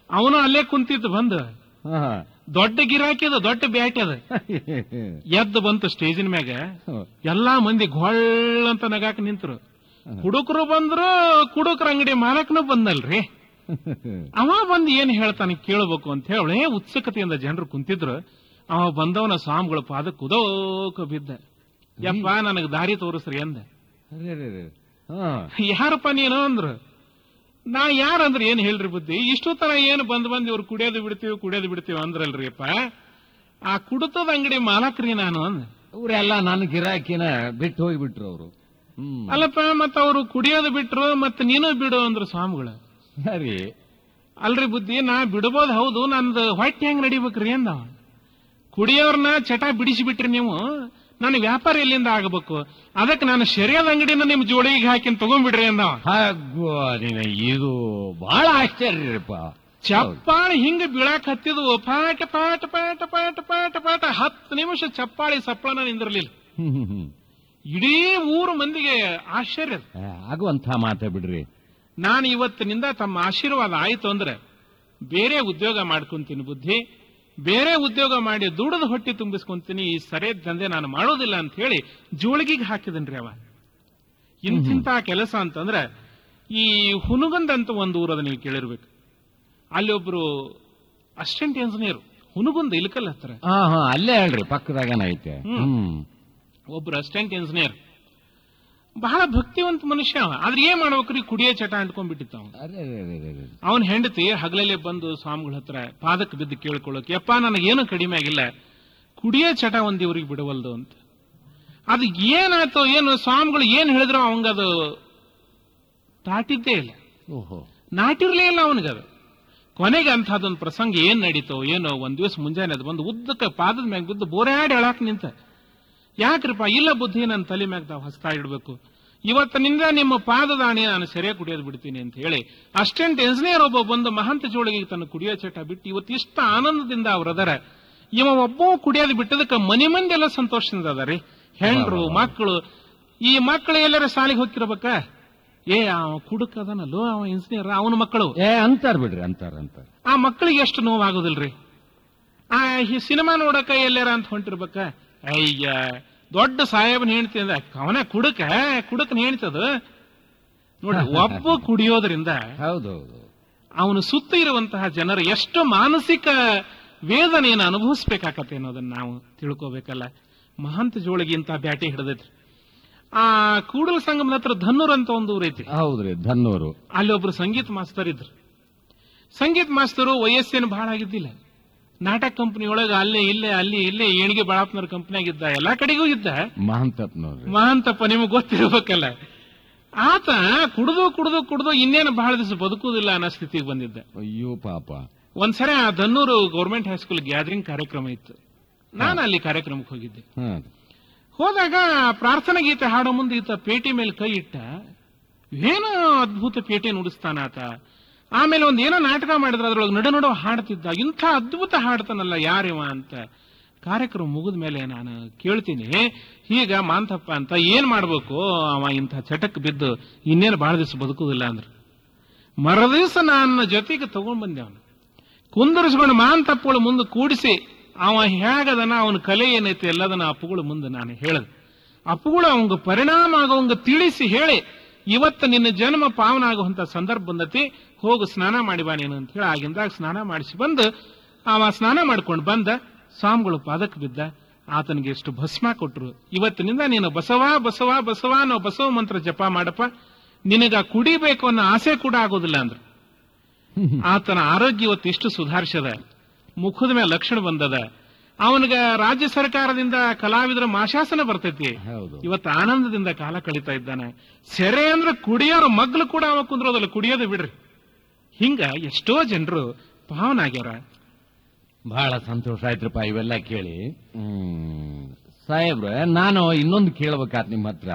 ಅವನು ಅಲ್ಲೇ ಕುಂತಿದ್ದು ಬಂದು ಹಾ. ದೊಡ್ಡ ಗಿರಾಕಿ ಅದ ದೊಡ್ಡ ಬ್ಯಾಟಿ ಅದ ಎದ್ದು ಬಂತು ಸ್ಟೇಜಿನ ಮ್ಯಾಗ ಎಲ್ಲಾ ಮಂದಿ ಗೊಳ್ಳ ಅಂತ ನಗಾಕ ನಿಂತರು ಕುಡುಕರು ಬಂದ್ರು ಕುಡುಕರ ಅಂಗಡಿ ಮಾಲಕನು ಬಂದಲ್ರಿ ಅವ ಬಂದು ಏನ್ ಹೇಳ್ತಾನೆ ಕೇಳಬೇಕು ಅಂತ ಹೇಳಿ ಉತ್ಸುಕತೆಯಿಂದ ಜನರು ಕುಂತಿದ್ರು ಅವ ಬಂದವನ ಸ್ವಾಮಿಗಳ ಪಾದ ಕುದೋಕ ಬಿದ್ದ ಯಪ್ಪ ನನಗ್ ದಾರಿ ತೋರಿಸ್ರಿ ಅಂದ ಅರೆರೆರೆ. ಹಾ. ಯಾರಪ್ಪ ನೀನು ಅಂದ್ರು ನಾ ಯಾರಂದ್ರೆ ಏನ್ ಹೇಳ್ರಿ ಬುದ್ಧಿ ಇಷ್ಟು ತರ ಏನು ಬಂದ್ ಬಂದ್ ಇವ್ರು ಕುಡಿಯೋದು ಬಿಡ್ತೀವಿ ಕುಡಿಯೋದು ಬಿಡ್ತೀವಿ ಅಂದ್ರಲ್ರಿಯಪ್ಪ ಆ ಕುಡುತದ ಅಂಗಡಿ ಮಾಲಕ್ರಿ ನಾನು ಅಂದ ಅವ್ರೆಲ್ಲ ನನ್ನ ಗಿರಾಕಿನ ಬಿಟ್ಟು ಹೋಗ್ಬಿಟ್ರು ಅವರು ಹ್ಮ್ ಅಲ್ಲಪ್ಪ ಮತ್ತ ಅವರು ಕುಡಿಯೋದು ಬಿಟ್ರು ಮತ್ತ ನೀನು ಬಿಡು ಅಂದ್ರು ಸ್ವಾಮಿಗಳು ಸರಿ ಅಲ್ರಿ ಬುದ್ಧಿ ನಾ ಬಿಡ್ಬೋದು ಹೌದು ನಂದು ಹೊಟ್ಟೆ ಹೆಂಗ್ ನಡಿಬೇಕ್ರಿ ಅಂದ ಅವ. ಕುಡಿಯೋರ್ನ ಚಟ ಬಿಡಿಸಿ ಬಿಟ್ರಿ ನೀವು ನನ್ನ ವ್ಯಾಪಾರ ಎಲ್ಲಿಂದ ಆಗಬೇಕು ಅದಕ್ಕೆ ನಾನು ಶರಿಯಾದ ಅಂಗಡಿನ ನಿಮ್ ಜೋಳಿಗೆ ಹಾಕಿನ್ ತಗೊಂಡ್ಬಿಡ್ರಿ ಅಂದವ ಹಾಗೋ ನೀನ ಇದು ಬಹಳ ಆಶ್ಚರ್ಯಪ್ಪ ಚಪ್ಪಾಳಿ ಹಿಂಗ ಬೀಳಾಕ್ ಹತ್ತಿದ್ವು ಪಾಟ ಪಾಟ ಪಾಟ ಪಾಟ ಪಾಟ ಪಾಟ ಹತ್ತು ನಿಮಿಷ ಚಪ್ಪಾಳಿ ಸಪ್ಪಳನ ನಿಂದಿರ್ಲಿಲ್ಲ ಹ್ಮ್, ಹ್ಮ್, ಹ್ಮ್. ಇಡೀ ಊರು ಮಂದಿಗೆ ಆಶ್ಚರ್ಯ ಅದು. ಆ, ಆಗುವಂಥ ಮಾತೇ ಬಿಡ್ರಿ ನಾನು ಇವತ್ತಿನಿಂದ ತಮ್ಮ ಆಶೀರ್ವಾದ ಆಯಿತು ಅಂದ್ರೆ ಬೇರೆ ಉದ್ಯೋಗ ಮಾಡ್ಕೊಂತೀನಿ ಬುದ್ಧಿ ಬೇರೆ ಉದ್ಯೋಗ ಮಾಡಿ ದುಡದ ಹೊಟ್ಟೆ ತುಂಬಿಸ್ಕೊಂತೀನಿ ಈ ಸರಿ ದಂಧೆ ನಾನು ಮಾಡೋದಿಲ್ಲ ಅಂತ ಹೇಳಿ ಜೋಳಿಗೆಗೆ ಹಾಕಿದನ್ರಿ ಅವ ಇಂತಿಂತ ಕೆಲಸ ಅಂತಂದ್ರೆ ಈ ಹುನುಗಂದ್ ಅಂತ ಒಂದು ಊರದ ನೀವು ಕೇಳಿರ್ಬೇಕು ಅಲ್ಲಿ ಒಬ್ರು ಅಸಿಸ್ಟೆಂಟ್ ಇಂಜಿನಿಯರ್ ಹುನುಗುಂದ ಇಲ್ಕಲ್ ಹತ್ರ ಹಾ ಹಾ ಅಲ್ಲೇ ಹೇಳ್ರಿ ಪಕ್ಕದಾಗನ ಐತೆ ಹ್ಮ್. ಹ್ಮ್ ಒಬ್ರು ಅಸಿಸ್ಟೆಂಟ್ ಇಂಜಿನಿಯರ್ ಬಹಳ ಭಕ್ತಿವಂತ ಮನುಷ್ಯ ಅವ ಆದ್ರೆ ಏನ್ ಮಾಡ್ಬೇಕ್ರಿ ಕುಡಿಯೋ ಚಟ ಅಂಟ್ಕೊಂಡ್ಬಿಟ್ಟಿತ್ತು ಅವ್ನು ಅರೆರೆರೆರೆರೆ. ಅವನ್ ಹೆಂಡತಿ ಹಗಲಲ್ಲೇ ಬಂದು ಸ್ವಾಮಿಗಳ ಹತ್ರ ಪಾದಕ್ಕೆ ಬಿದ್ದು ಕೇಳ್ಕೊಳ್ಳೋಕೆ ಯಪ್ಪ ನನಗೇನು ಕಡಿಮೆ ಆಗಿಲ್ಲ ಕುಡಿಯೋ ಚಟ ಒಂದ್ ಇವ್ರಿಗೆ ಬಿಡವಲ್ದು ಅಂತ ಅದು ಏನಾಯ್ತು ಏನು ಸ್ವಾಮಿಗಳು ಏನ್ ಹೇಳಿದ್ರು ಅವಂಗದು ತಾಟಿದ್ದೇ ಇಲ್ಲ ಓಹೋ ನಾಟಿರ್ಲೇ ಇಲ್ಲ ಅವನಿಗದು ಕೊನೆಗೆ ಅಂಥದ್ದೊಂದು ಪ್ರಸಂಗ ಏನ್ ನಡೀತೋ ಏನೋ ಒಂದ್ ದಿವಸ ಮುಂಜಾನೆ ಅದು ಬಂದು ಉದ್ದಕ್ಕೆ ಪಾದದ ಮ್ಯಾಗ ಬಿದ್ದು ಬೋರ್ಯಾಡಿ ಹೇಳಾಕ್ ನಿಂತ ಯಾಕ್ರಿಪ್ಪ ಇಲ್ಲ ಬುದ್ಧಿ ನನ್ನ ತಲೆ ಮ್ಯಾಗ ತಾವು ಹಸ್ತಾ ಇಡ್ಬೇಕು ಇವತ್ತಿನಿಂದ ನಿಮ್ಮ ಪಾದದಾಣಿ ನಾನು ಸೆರೆ ಕುಡಿಯೋದು ಬಿಡ್ತೀನಿ ಅಂತ ಹೇಳಿ ಅಸ್ಟೆಂಟ್ ಇಂಜಿನಿಯರ್ ಒಬ್ಬ ಬಂದು ಮಹಂತ ಜೋಳಿಗೆ ತನ್ನ ಕುಡಿಯೋ ಚಟ ಬಿಟ್ಟು ಇವತ್ತು ಇಷ್ಟ ಆನಂದದಿಂದ ಅವ್ರದರ ಇವ ಒಬ್ಬ ಕುಡಿಯೋದು ಬಿಟ್ಟದಕ್ಕೆ ಮನೆ ಮಂದಿ ಎಲ್ಲ ಸಂತೋಷದಿಂದ ಅದಾರಿ ಹೆಂಡ್ರು ಮಕ್ಕಳು ಈ ಮಕ್ಕಳು ಎಲ್ಲರ ಸಾಲಿಗೆ ಹೋಗಿರ್ಬೇಕ ಏ ಅವ ಕುಡುಕದನಲ್ಲೋ ಅವ ಇಂಜಿನಿಯರ್ ಅವನ ಮಕ್ಕಳು ಏ ಅಂತಾರ್ ಬಿಡ್ರಿ ಅಂತಾರ ಅಂತಾರ ಆ ಮಕ್ಕಳಿಗೆ ಎಷ್ಟು ನೋವಾಗೋದಿಲ್ರಿ ಆ ಈ ಸಿನಿಮಾ ನೋಡಕ ಎಲ್ಲಾರ ಅಂತ ಹೊಂಟಿರ್ಬೇಕ ಅಯ್ಯ ದೊಡ್ಡ ಸಾಹೇಬನ್ ಹೆಣ್ತಿ ಅಂದ ಅವನ ಕುಡುಕ ಕುಡುಕನ ಹೇಳ್ತದ ನೋಡಿ ಒಬ್ಬ ಕುಡಿಯೋದ್ರಿಂದ ಹೌದೌದು ಅವನು ಸುತ್ತ ಇರುವಂತಹ ಜನರು ಎಷ್ಟು ಮಾನಸಿಕ ವೇದನೆಯನ್ನು ಅನುಭವಿಸ್ಬೇಕಾಕತ್ತೆ ಅನ್ನೋದನ್ನ ನಾವು ತಿಳ್ಕೋಬೇಕಲ್ಲ ಮಹಂತ ಜೋಳಿಗೆ ಇಂತ ಬ್ಯಾಟಿ ಹಿಡಿದೈತ್ರಿ ಆ ಕೂಡಲ ಸಂಗಮದ ಹತ್ರ ಧನ್ನೂರ್ ಅಂತ ಒಂದು ಊರೈತಿ ಹೌದ್ರಿ ಧನ್ನೂರು ಅಲ್ಲಿ ಒಬ್ರು ಸಂಗೀತ ಮಾಸ್ತರ್ ಇದ್ರು ಸಂಗೀತ ಮಾಸ್ತರು ವಯಸ್ಸೇನು ಬಹಳ ಆಗಿದ್ದಿಲ್ಲ ನಾಟಕ ಕಂಪನಿ ಒಳಗೆ ಅಲ್ಲೇ ಇಲ್ಲೇ ಅಲ್ಲಿ ಇಲ್ಲೇ ಏಣಿಗೆ ಬಾಳಪ್ಪನವ್ರ ಕಂಪನಿಯಾಗಿದ್ದ ಎಲ್ಲಾ ಕಡೆಗೂ ಇದ್ದ ಮಹಂತಪ್ನವ್ರಿ ಮಹಾಂತಪ್ಪ ನಿಮಗೆ ಗೊತ್ತಿರ್ಬೇಕಲ್ಲ ಆತ ಕುಡ್ದು ಕುಡ್ದು ಕುಡ್ದು ಇನ್ನೇನು ಬಹಳ ದಿವಸ ಬದುಕುವುದಿಲ್ಲ ಅನ್ನೋ ಸ್ಥಿತಿಗೆ ಬಂದಿದ್ದ ಅಯ್ಯೋ ಪಾಪ ಒಂದ್ಸರಿ ಆ ದನ್ನೂರು ಗೌರ್ಮೆಂಟ್ ಹೈಸ್ಕೂಲ್ ಗ್ಯಾದರಿಂಗ್ ಕಾರ್ಯಕ್ರಮ ಇತ್ತು ನಾನು ಅಲ್ಲಿ ಕಾರ್ಯಕ್ರಮಕ್ಕೆ ಹೋಗಿದ್ದೆ ಹಾ ಹೋದಾಗ ಪ್ರಾರ್ಥನಾ ಗೀತೆ ಹಾಡೋ ಮುಂದೆ ಈತ ಪೇಟೆ ಮೇಲೆ ಕೈ ಇಟ್ಟ ಏನೋ ಅದ್ಭುತ ಪೇಟೆ ನುಡಿಸ್ತಾನ ಆತ ಆಮೇಲೆ ಒಂದ್ ಏನೋ ನಾಟಕ ಮಾಡಿದ್ರೆ ಅದ್ರೊಳಗೆ ನಡು ನಡು ಹಾಡ್ತಿದ್ದ ಇಂಥ ಅದ್ಭುತ ಹಾಡ್ತಾನಲ್ಲ ಯಾರಿವ ಅಂತ ಕಾರ್ಯಕ್ರಮ ಮುಗಿದ ಮೇಲೆ ನಾನು ಕೇಳ್ತೀನಿ ಈಗ ಮಾಂತಪ್ಪ ಅಂತ ಏನ್ ಮಾಡ್ಬೇಕು ಅವ ಇಂಥ ಚಟಕ್ ಬಿದ್ದು ಇನ್ನೇನು ಬಹಳ ದಿವಸ ಬದುಕುದಿಲ್ಲ ಅಂದ್ರೆ ಮರದಿವಸ ನನ್ನ ಜೊತೆಗೆ ತಗೊಂಡ್ ಬಂದೆ ಅವನು ಕುಂದರಿಸ್ಕೊಂಡು ಮಾಂತಪ್ಪಗಳು ಮುಂದೆ ಕೂಡಿಸಿ ಅವ ಹೇಗದನ ಅವನ ಕಲೆ ಏನೈತಿ ಎಲ್ಲದನ್ನ ಅಪ್ಪುಗಳು ಮುಂದೆ ನಾನು ಹೇಳದ್ ಅಪ್ಪುಗಳು ಅವಂಗ ಪರಿಣಾಮ ಆಗೋವಂಗ ತಿಳಿಸಿ ಹೇಳಿ ಇವತ್ತು ನಿನ್ನ ಜನ್ಮ ಪಾವನ ಆಗುವಂತ ಸಂದರ್ಭ ಬಂದತಿ ಹೋಗು ಸ್ನಾನ ಮಾಡಿ ಬಾ ನೀನು ಅಂತ ಹೇಳಿ ಆಗಿಂದಾಗ ಸ್ನಾನ ಮಾಡಿಸಿ ಬಂದು ಅವ ಸ್ನಾನ ಮಾಡ್ಕೊಂಡು ಬಂದ ಸ್ವಾಮಿಗಳು ಪಾದಕ್ಕೆ ಬಿದ್ದ ಆತನಿಗೆ ಎಷ್ಟು ಭಸ್ಮ ಕೊಟ್ರು ಇವತ್ತಿನಿಂದ ನೀನು ಬಸವ ಬಸವ ಬಸವ ಅನ್ನೋ ಬಸವ ಮಂತ್ರ ಜಪ ಮಾಡಪ್ಪ ನಿನಗ ಕುಡಿಬೇಕು ಅನ್ನೋ ಆಸೆ ಕೂಡ ಆಗೋದಿಲ್ಲ ಅಂದ್ರು ಆತನ ಆರೋಗ್ಯ ಇವತ್ತು ಎಷ್ಟು ಸುಧಾರಿಸದ ಮುಖದ ಮೇಲೆ ಲಕ್ಷಣ ಬಂದದ ಅವನಿಗ ರಾಜ್ಯ ಸರ್ಕಾರದಿಂದ ಕಲಾವಿದರ ಮಾಶಾಸನ ಬರ್ತೈತಿ ಹೌದು ಇವತ್ತು ಆನಂದದಿಂದ ಕಾಲ ಕಳೀತಾ ಇದ್ದಾನೆ ಸೆರೆ ಅಂದ್ರೆ ಕುಡಿಯೋರ ಮಗ್ಳು ಕೂಡ ಅವ ಕುಂದ್ರೋದಲ್ಲ ಕುಡಿಯೋದು ಬಿಡ್ರಿ ಹಿಂಗ ಎಷ್ಟೋ ಜನರು ಪಾವನಾಗ್ಯಾರ ಬಹಳ ಸಂತೋಷ ಆಯ್ತ್ರಪ್ಪ ಇವೆಲ್ಲ ಕೇಳಿ ಹ್ಮ್ ಸಾಹೇಬ್ರ ನಾನು ಇನ್ನೊಂದು ಕೇಳ್ಬೇಕಾತ್ ನಿಮ್ಮ ಹತ್ರ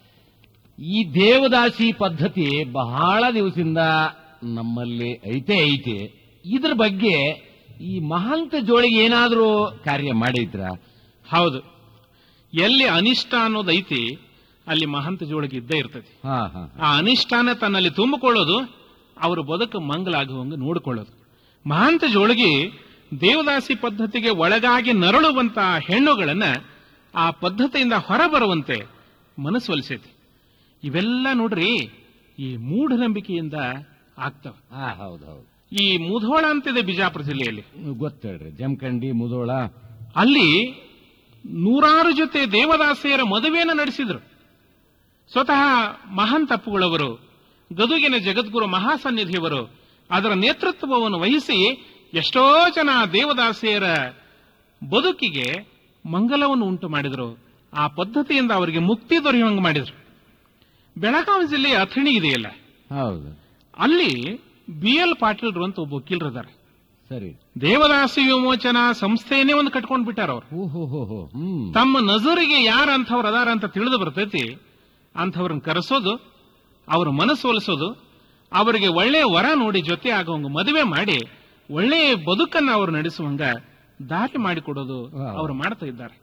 ಈ ದೇವದಾಸಿ ಪದ್ಧತಿ ಬಹಳ ದಿವಸದಿಂದ ನಮ್ಮಲ್ಲಿ ಐತೆ ಐತೆ ಇದ್ರ ಬಗ್ಗೆ ಈ ಮಹಾಂತ ಜೋಳಿಗೆ ಏನಾದ್ರೂ ಕಾರ್ಯ ಮಾಡೈತ್ರ ಹೌದು ಎಲ್ಲಿ ಅನಿಷ್ಟ ಅನ್ನೋದೈತಿ ಅಲ್ಲಿ ಮಹಂತ ಜೋಳಿಗೆ ಇದ್ದೇ ಇರ್ತೈತಿ ಹಾ ಹಾ ಆ ಅನಿಷ್ಟಾನ ತನ್ನಲ್ಲಿ ತುಂಬಿಕೊಳ್ಳೋದು ಅವರ ಬದುಕು ಮಂಗಲಾಗುವಂಗ ನೋಡಿಕೊಳ್ಳೋದು ಮಹಾಂತ ಜೋಳಗಿ ದೇವದಾಸಿ ಪದ್ಧತಿಗೆ ಒಳಗಾಗಿ ನರಳುವಂತಹ ಹೆಣ್ಣುಗಳನ್ನ ಆ ಪದ್ಧತಿಯಿಂದ ಹೊರಬರುವಂತೆ ಮನಸ್ಸೊಲಿಸೈತಿ ಇವೆಲ್ಲ ನೋಡ್ರಿ ಈ ಮೂಢನಂಬಿಕೆಯಿಂದ ಆಗ್ತವೆ ಹಾ ಹೌದು ಹೌದು ಈ ಮುಧೋಳ ಅಂತಿದೆ ಬಿಜಾಪುರ ಜಿಲ್ಲೆಯಲ್ಲಿ ಗೊತ್ತೇಳ್ರಿ ಜಮಖಂಡಿ ಮುದೋಳ ಅಲ್ಲಿ ನೂರಾರು ಜೊತೆ ದೇವದಾಸಿಯರ ಮದುವೆಯನ್ನು ನಡೆಸಿದ್ರು ಸ್ವತಃ ಮಹಾಂತಪ್ಪುಗಳವರು ಗದುಗಿನ ಜಗದ್ಗುರು ಮಹಾಸನ್ನಿಧಿಯವರು ಅದರ ನೇತೃತ್ವವನ್ನು ವಹಿಸಿ ಎಷ್ಟೋ ಜನ ದೇವದಾಸಿಯರ ಬದುಕಿಗೆ ಮಂಗಲವನ್ನು ಉಂಟು ಮಾಡಿದರು ಆ ಪದ್ಧತಿಯಿಂದ ಅವರಿಗೆ ಮುಕ್ತಿ ದೊರೆಯುವಂಗೆ ಮಾಡಿದ್ರು ಬೆಳಗಾವಿ ಜಿಲ್ಲೆಯ ಅಥಣಿ ಇದೆಯಲ್ಲ ಹೌದು ಅಲ್ಲಿ ಬಿ ಎಲ್ ಪಾಟೀಲ್ರು ಅಂತ ಒಬ್ಬ ವಕೀಲರಿದ್ದಾರೆ ಸರಿ ದೇವದಾಸಿ ವಿಮೋಚನಾ ಸಂಸ್ಥೆಯನ್ನೇ ಒಂದು ಕಟ್ಕೊಂಡು ಬಿಟ್ಟಾರ ಅವರು ಹೋ ಹೋ ಹೋ ಹೋ ಹ್ಮ್ ತಮ್ಮ ನಜರಿಗೆ ಯಾರು ಅಂಥವ್ರು ಅದಾರ ಅಂತ ತಿಳಿದು ಬರ್ತೈತಿ ಅಂಥವ್ರನ್ನ ಕರೆಸೋದು ಅವ್ರ ಮನಸ್ಸೋಲಿಸೋದು ಅವರಿಗೆ ಒಳ್ಳೆಯ ವರ ನೋಡಿ ಜೊತೆ ಆಗೋಂಗ ಮದುವೆ ಮಾಡಿ ಒಳ್ಳೆಯ ಬದುಕನ್ನ ಅವರು ನಡೆಸುವಂಗ ದಾರಿ ಮಾಡಿಕೊಡೋದು ವಾಹ್. ಅವರು ಮಾಡ್ತಾ ಇದ್ದಾರೆ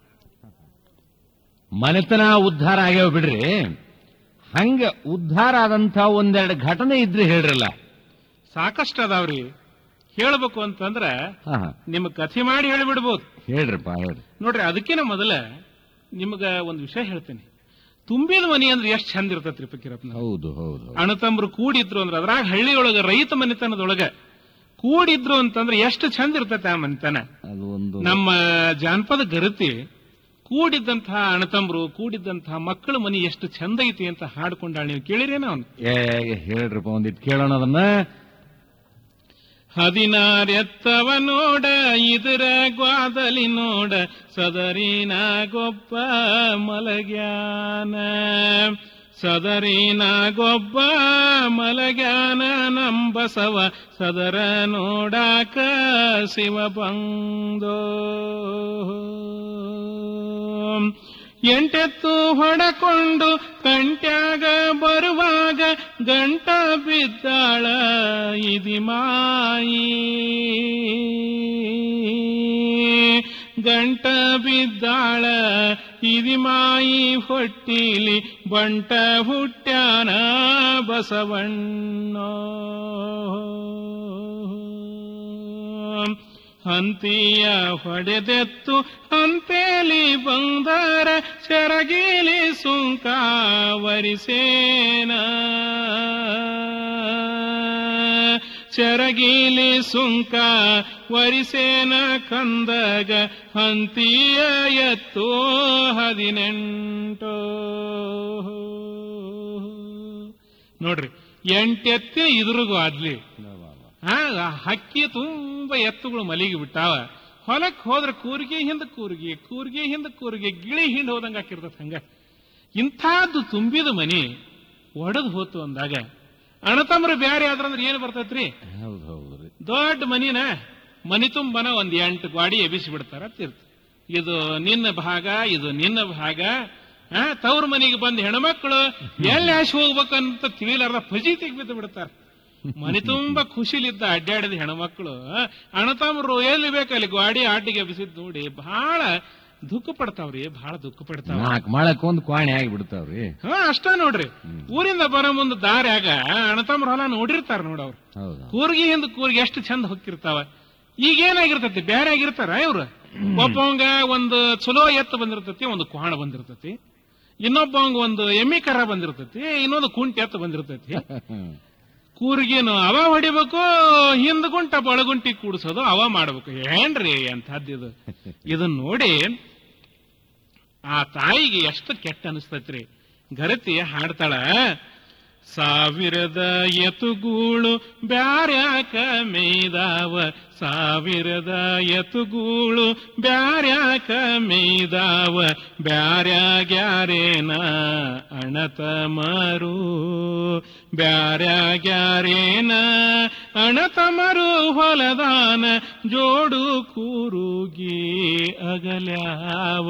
ಮನೆತನ ಉದ್ಧಾರ ಆಗ್ಯಾವ ಬಿಡ್ರಿ ಹಂಗ ಉದ್ಧಾರ ಆದಂತ ಒಂದೆರಡು ಘಟನೆ ಇದ್ರೆ ಹೇಳ್ರಲ್ಲ ಸಾಕಷ್ಟು ಅದಾವ್ರಿ ಹೇಳ್ಬೇಕು ಅಂತಂದ್ರ ಹಾ ಹಾ ನಿಮ್ ಕಥೆ ಮಾಡಿ ಹೇಳಿಬಿಡ್ಬೋದು ಹೇಳ್ರಪ್ಪ ಹೇಳ್ರಿ ನೋಡ್ರಿ ಅದಕ್ಕಿಂತ ಮೊದಲ ನಿಮ್ಗ ಒಂದು ವಿಷಯ ಹೇಳ್ತೇನೆ ತುಂಬಿದ ಮನಿ ಅಂದ್ರೆ ಎಷ್ಟು ಚಂದ ಇರ್ತೈತ್ರಿ ಫಕೀರಪ್ಪನ ಹೌದು ಹೌದು ಹೌದು. ಅಣ್ಣತಮ್ಮರು ಕೂಡಿದ್ರು ಅಂದ್ರೆ ಅದ್ರಾಗ ಹಳ್ಳಿಯೊಳಗ ರೈತ ಮನೆತನದೊಳಗ ಕೂಡಿದ್ರು ಅಂತಂದ್ರೆ ಎಷ್ಟು ಚಂದ ಇರ್ತೈತೆ ಆ ಮನೆತನ ಅದು ಒಂದು ನಮ್ಮ ಜಾನಪದ ಗರತಿ ಕೂಡಿದ್ದಂತಹ ಅಣ್ಣತಮ್ಮರು ಕೂಡಿದ್ದಂತಹ ಮಕ್ಕಳ ಮನಿ ಎಷ್ಟು ಚಂದ ಐತಿ ಅಂತ ಹಾಡ್ಕೊಂಡಾಳ ನೀವು ಕೇಳಿರೇನ ಅವನು ಏ ಹೇಳ್ರಪ್ಪ ಒಂದಿಟ್ ಕೇಳೋಣ ಅದನ್ನ ಹದಿನಾರೆತ್ತವ ನೋಡ ಇದರ ಗ್ವಾದಲಿ ನೋಡ ಸದರಿನ ಗೊಬ್ಬ ಮಲಗ್ಯಾನ ಸದರಿನ ಗೊಬ್ಬ ಮಲಗ್ಯಾನ ನಂಬಸವ ಸದರ ನೋಡಾಕ ಶಿವ ಬಂದೋ ಎಂಟೆತ್ತು ಹೊಡಕೊಂಡು ಕಂಟ್ಯಾಗ ಬರುವಾಗ ಗಂಟ ಬಿದ್ದಾಳ ಇದಿ ಮಾಯಿ ಗಂಟ ಬಿದ್ದಾಳ ಇದಿ ಮಾಯಿ ಹೊಟ್ಟಿಲಿ ಬಂಟ ಹುಟ್ಟ್ಯಾನ ಬಸವಣ್ಣ ಹಂತಿಯ ಹೊಡೆದೆತ್ತು ಹಂತೇಲಿ ಬಂದರ ಸೆರಗೀಲಿ ಸುಂಕ ವರಿಸೇನ ಸೆರಗೀಲಿ ಸುಂಕ ವರಿಸೇನ ಕಂದಗ ಹಂತಿಯ ಎತ್ತು ಹದಿನೆಂಟು ನೋಡ್ರಿ ಎಂಟೆತ್ತಿ ಇದ್ರಿಗೂ ಆದ್ಲಿ ಆ, ಹಕ್ಕಿ ತುಂಬ ಎತ್ತುಗಳು ಮಲಿಗೆ ಬಿಟ್ಟಾವ ಹೊಲಕ್ ಹೋದ್ರೆ ಕೂರ್ಗಿ ಹಿಂದ ಕೂರ್ಗಿ ಕೂರ್ಗಿ ಹಿಂದ ಕೂರ್ಗಿ ಗಿಳಿ ಹಿಂದ ಹೋದಂಗ ಹಾಕಿರ್ತದ ಹಂಗ ಇಂಥದ್ದು ತುಂಬಿದ ಮನಿ ಒಡೆದು ಹೋತು ಅಂದಾಗ ಅಣತಮ್ರ ಬ್ಯಾರೆ ಆದ್ರಂದ್ರೆ ಏನು ಬರ್ತೈತ್ರಿ ಹೌದು ಹೌದು ರೀ ದೊಡ್ಡ ಮನಿನ ಮನಿ ತುಂಬನ ಒಂದ್ ಎಂಟು ಗಾಡಿ ಎಬಿಸಿ ಬಿಡ್ತಾರ ತೀರ್ಥ ಇದು ನಿನ್ನ ಭಾಗ ಇದು ನಿನ್ನ ಭಾಗ ಆ, ತವ್ರ ಮನೆಗೆ ಬಂದ ಹೆಣ್ಮಕ್ಳು ಎಲ್ಲಿ ಆಶೆ ಹೋಗ್ಬೇಕಂತ ತಿಳಿಲಾರ್ದ ಫಜೀತಿಗೆ ಬಿದ್ದು ಬಿಡ್ತಾರ ಮನೆ ತುಂಬಾ ಖುಷಿಲಿದ್ದ ಅಡ್ಡಾಡಿದ ಹೆಣ್ಮಕ್ಳು ಅಣತಮ್ರು ಎಲ್ಲಿ ಬೇಕಲ್ಲಿ ಗಾಡಿ ಆಟಿಗೆ ಎಬ್ಸಿದ್ ನೋಡಿ ಬಹಳ ದುಃಖ ಪಡ್ತಾವ್ರಿ ಬಹಳ ದುಃಖ ಪಡ್ತಾವ ನಾಲ್ಕು ಮಾಡಕ್ ಒಂದು ಕ್ವಾಣಿ ಆಗಿ ಬಿಡ್ತಾವ್ರಿ ಹಾ ಅಷ್ಟ ನೋಡ್ರಿ ಊರಿಂದ ಬರೋ ಮುಂದೆ ದಾರ್ಯಾಗ ಅಣತಮ್ರ ಹೊಲ ನೋಡಿರ್ತಾರ ನೋಡವ್ರು ಹೌದು ಕೂರ್ಗಿ ಹಿಂದ ಕೂರ್ಗಿ ಎಷ್ಟು ಚಂದ ಹೊಕ್ಕಿರ್ತಾವ ಈಗ ಏನಾಗಿರ್ತೈತಿ ಬೇರೆ ಆಗಿರ್ತಾರ ಇವ್ರು ಒಬ್ಬವಂಗ ಒಂದು ಚಲೋ ಎತ್ತು ಬಂದಿರ್ತೈತಿ ಒಂದು ಕ್ವಾಣ ಬಂದಿರ್ತೈತಿ ಇನ್ನೊಬ್ಬವಂಗ ಒಂದು ಎಮ್ಮಿ ಕರ ಬಂದಿರ್ತೈತಿ ಇನ್ನೊಂದು ಕುಂಟಿ ಎತ್ತು ಬಂದಿರ್ತೈತಿ ಕೂರ್ಗಿನು ಅವ ಹೊಡಿಬೇಕು ಹಿಂದ್ ಗುಂಟ ಬಳಗುಂಟಿ ಕೂಡಿಸೋದು ಅವ ಮಾಡ್ಬೇಕು ಏನ್ರಿ ಅಂತಹದ್ದಿದು ಇದನ್ನ ನೋಡಿ ಆ ತಾಯಿಗೆ ಎಷ್ಟು ಕೆಟ್ಟ ಅನಿಸ್ತೈತ್ರಿ ಗರತಿ ಹಾಡ್ತಾಳ ಸಾವಿರದ ಎತುಗೂಳು ಬ್ಯಾರ್ಯಾಕ ಮೇದಾವ ಸಾವಿರದ ಎತುಗೂಳು ಬ್ಯಾರ್ಯಾಕ ಮೇದಾವ ಬ್ಯಾರ್ಯಾಗ್ಯಾರೇನ ಅಣತ ಮರು ಬ್ಯಾರ್ಯಾಗ್ಯಾರೇನ ಅಣತ ಮರು ಹೊಲದಾನ ಜೋಡು ಕೂರುಗಿ ಅಗಲ್ಯಾವ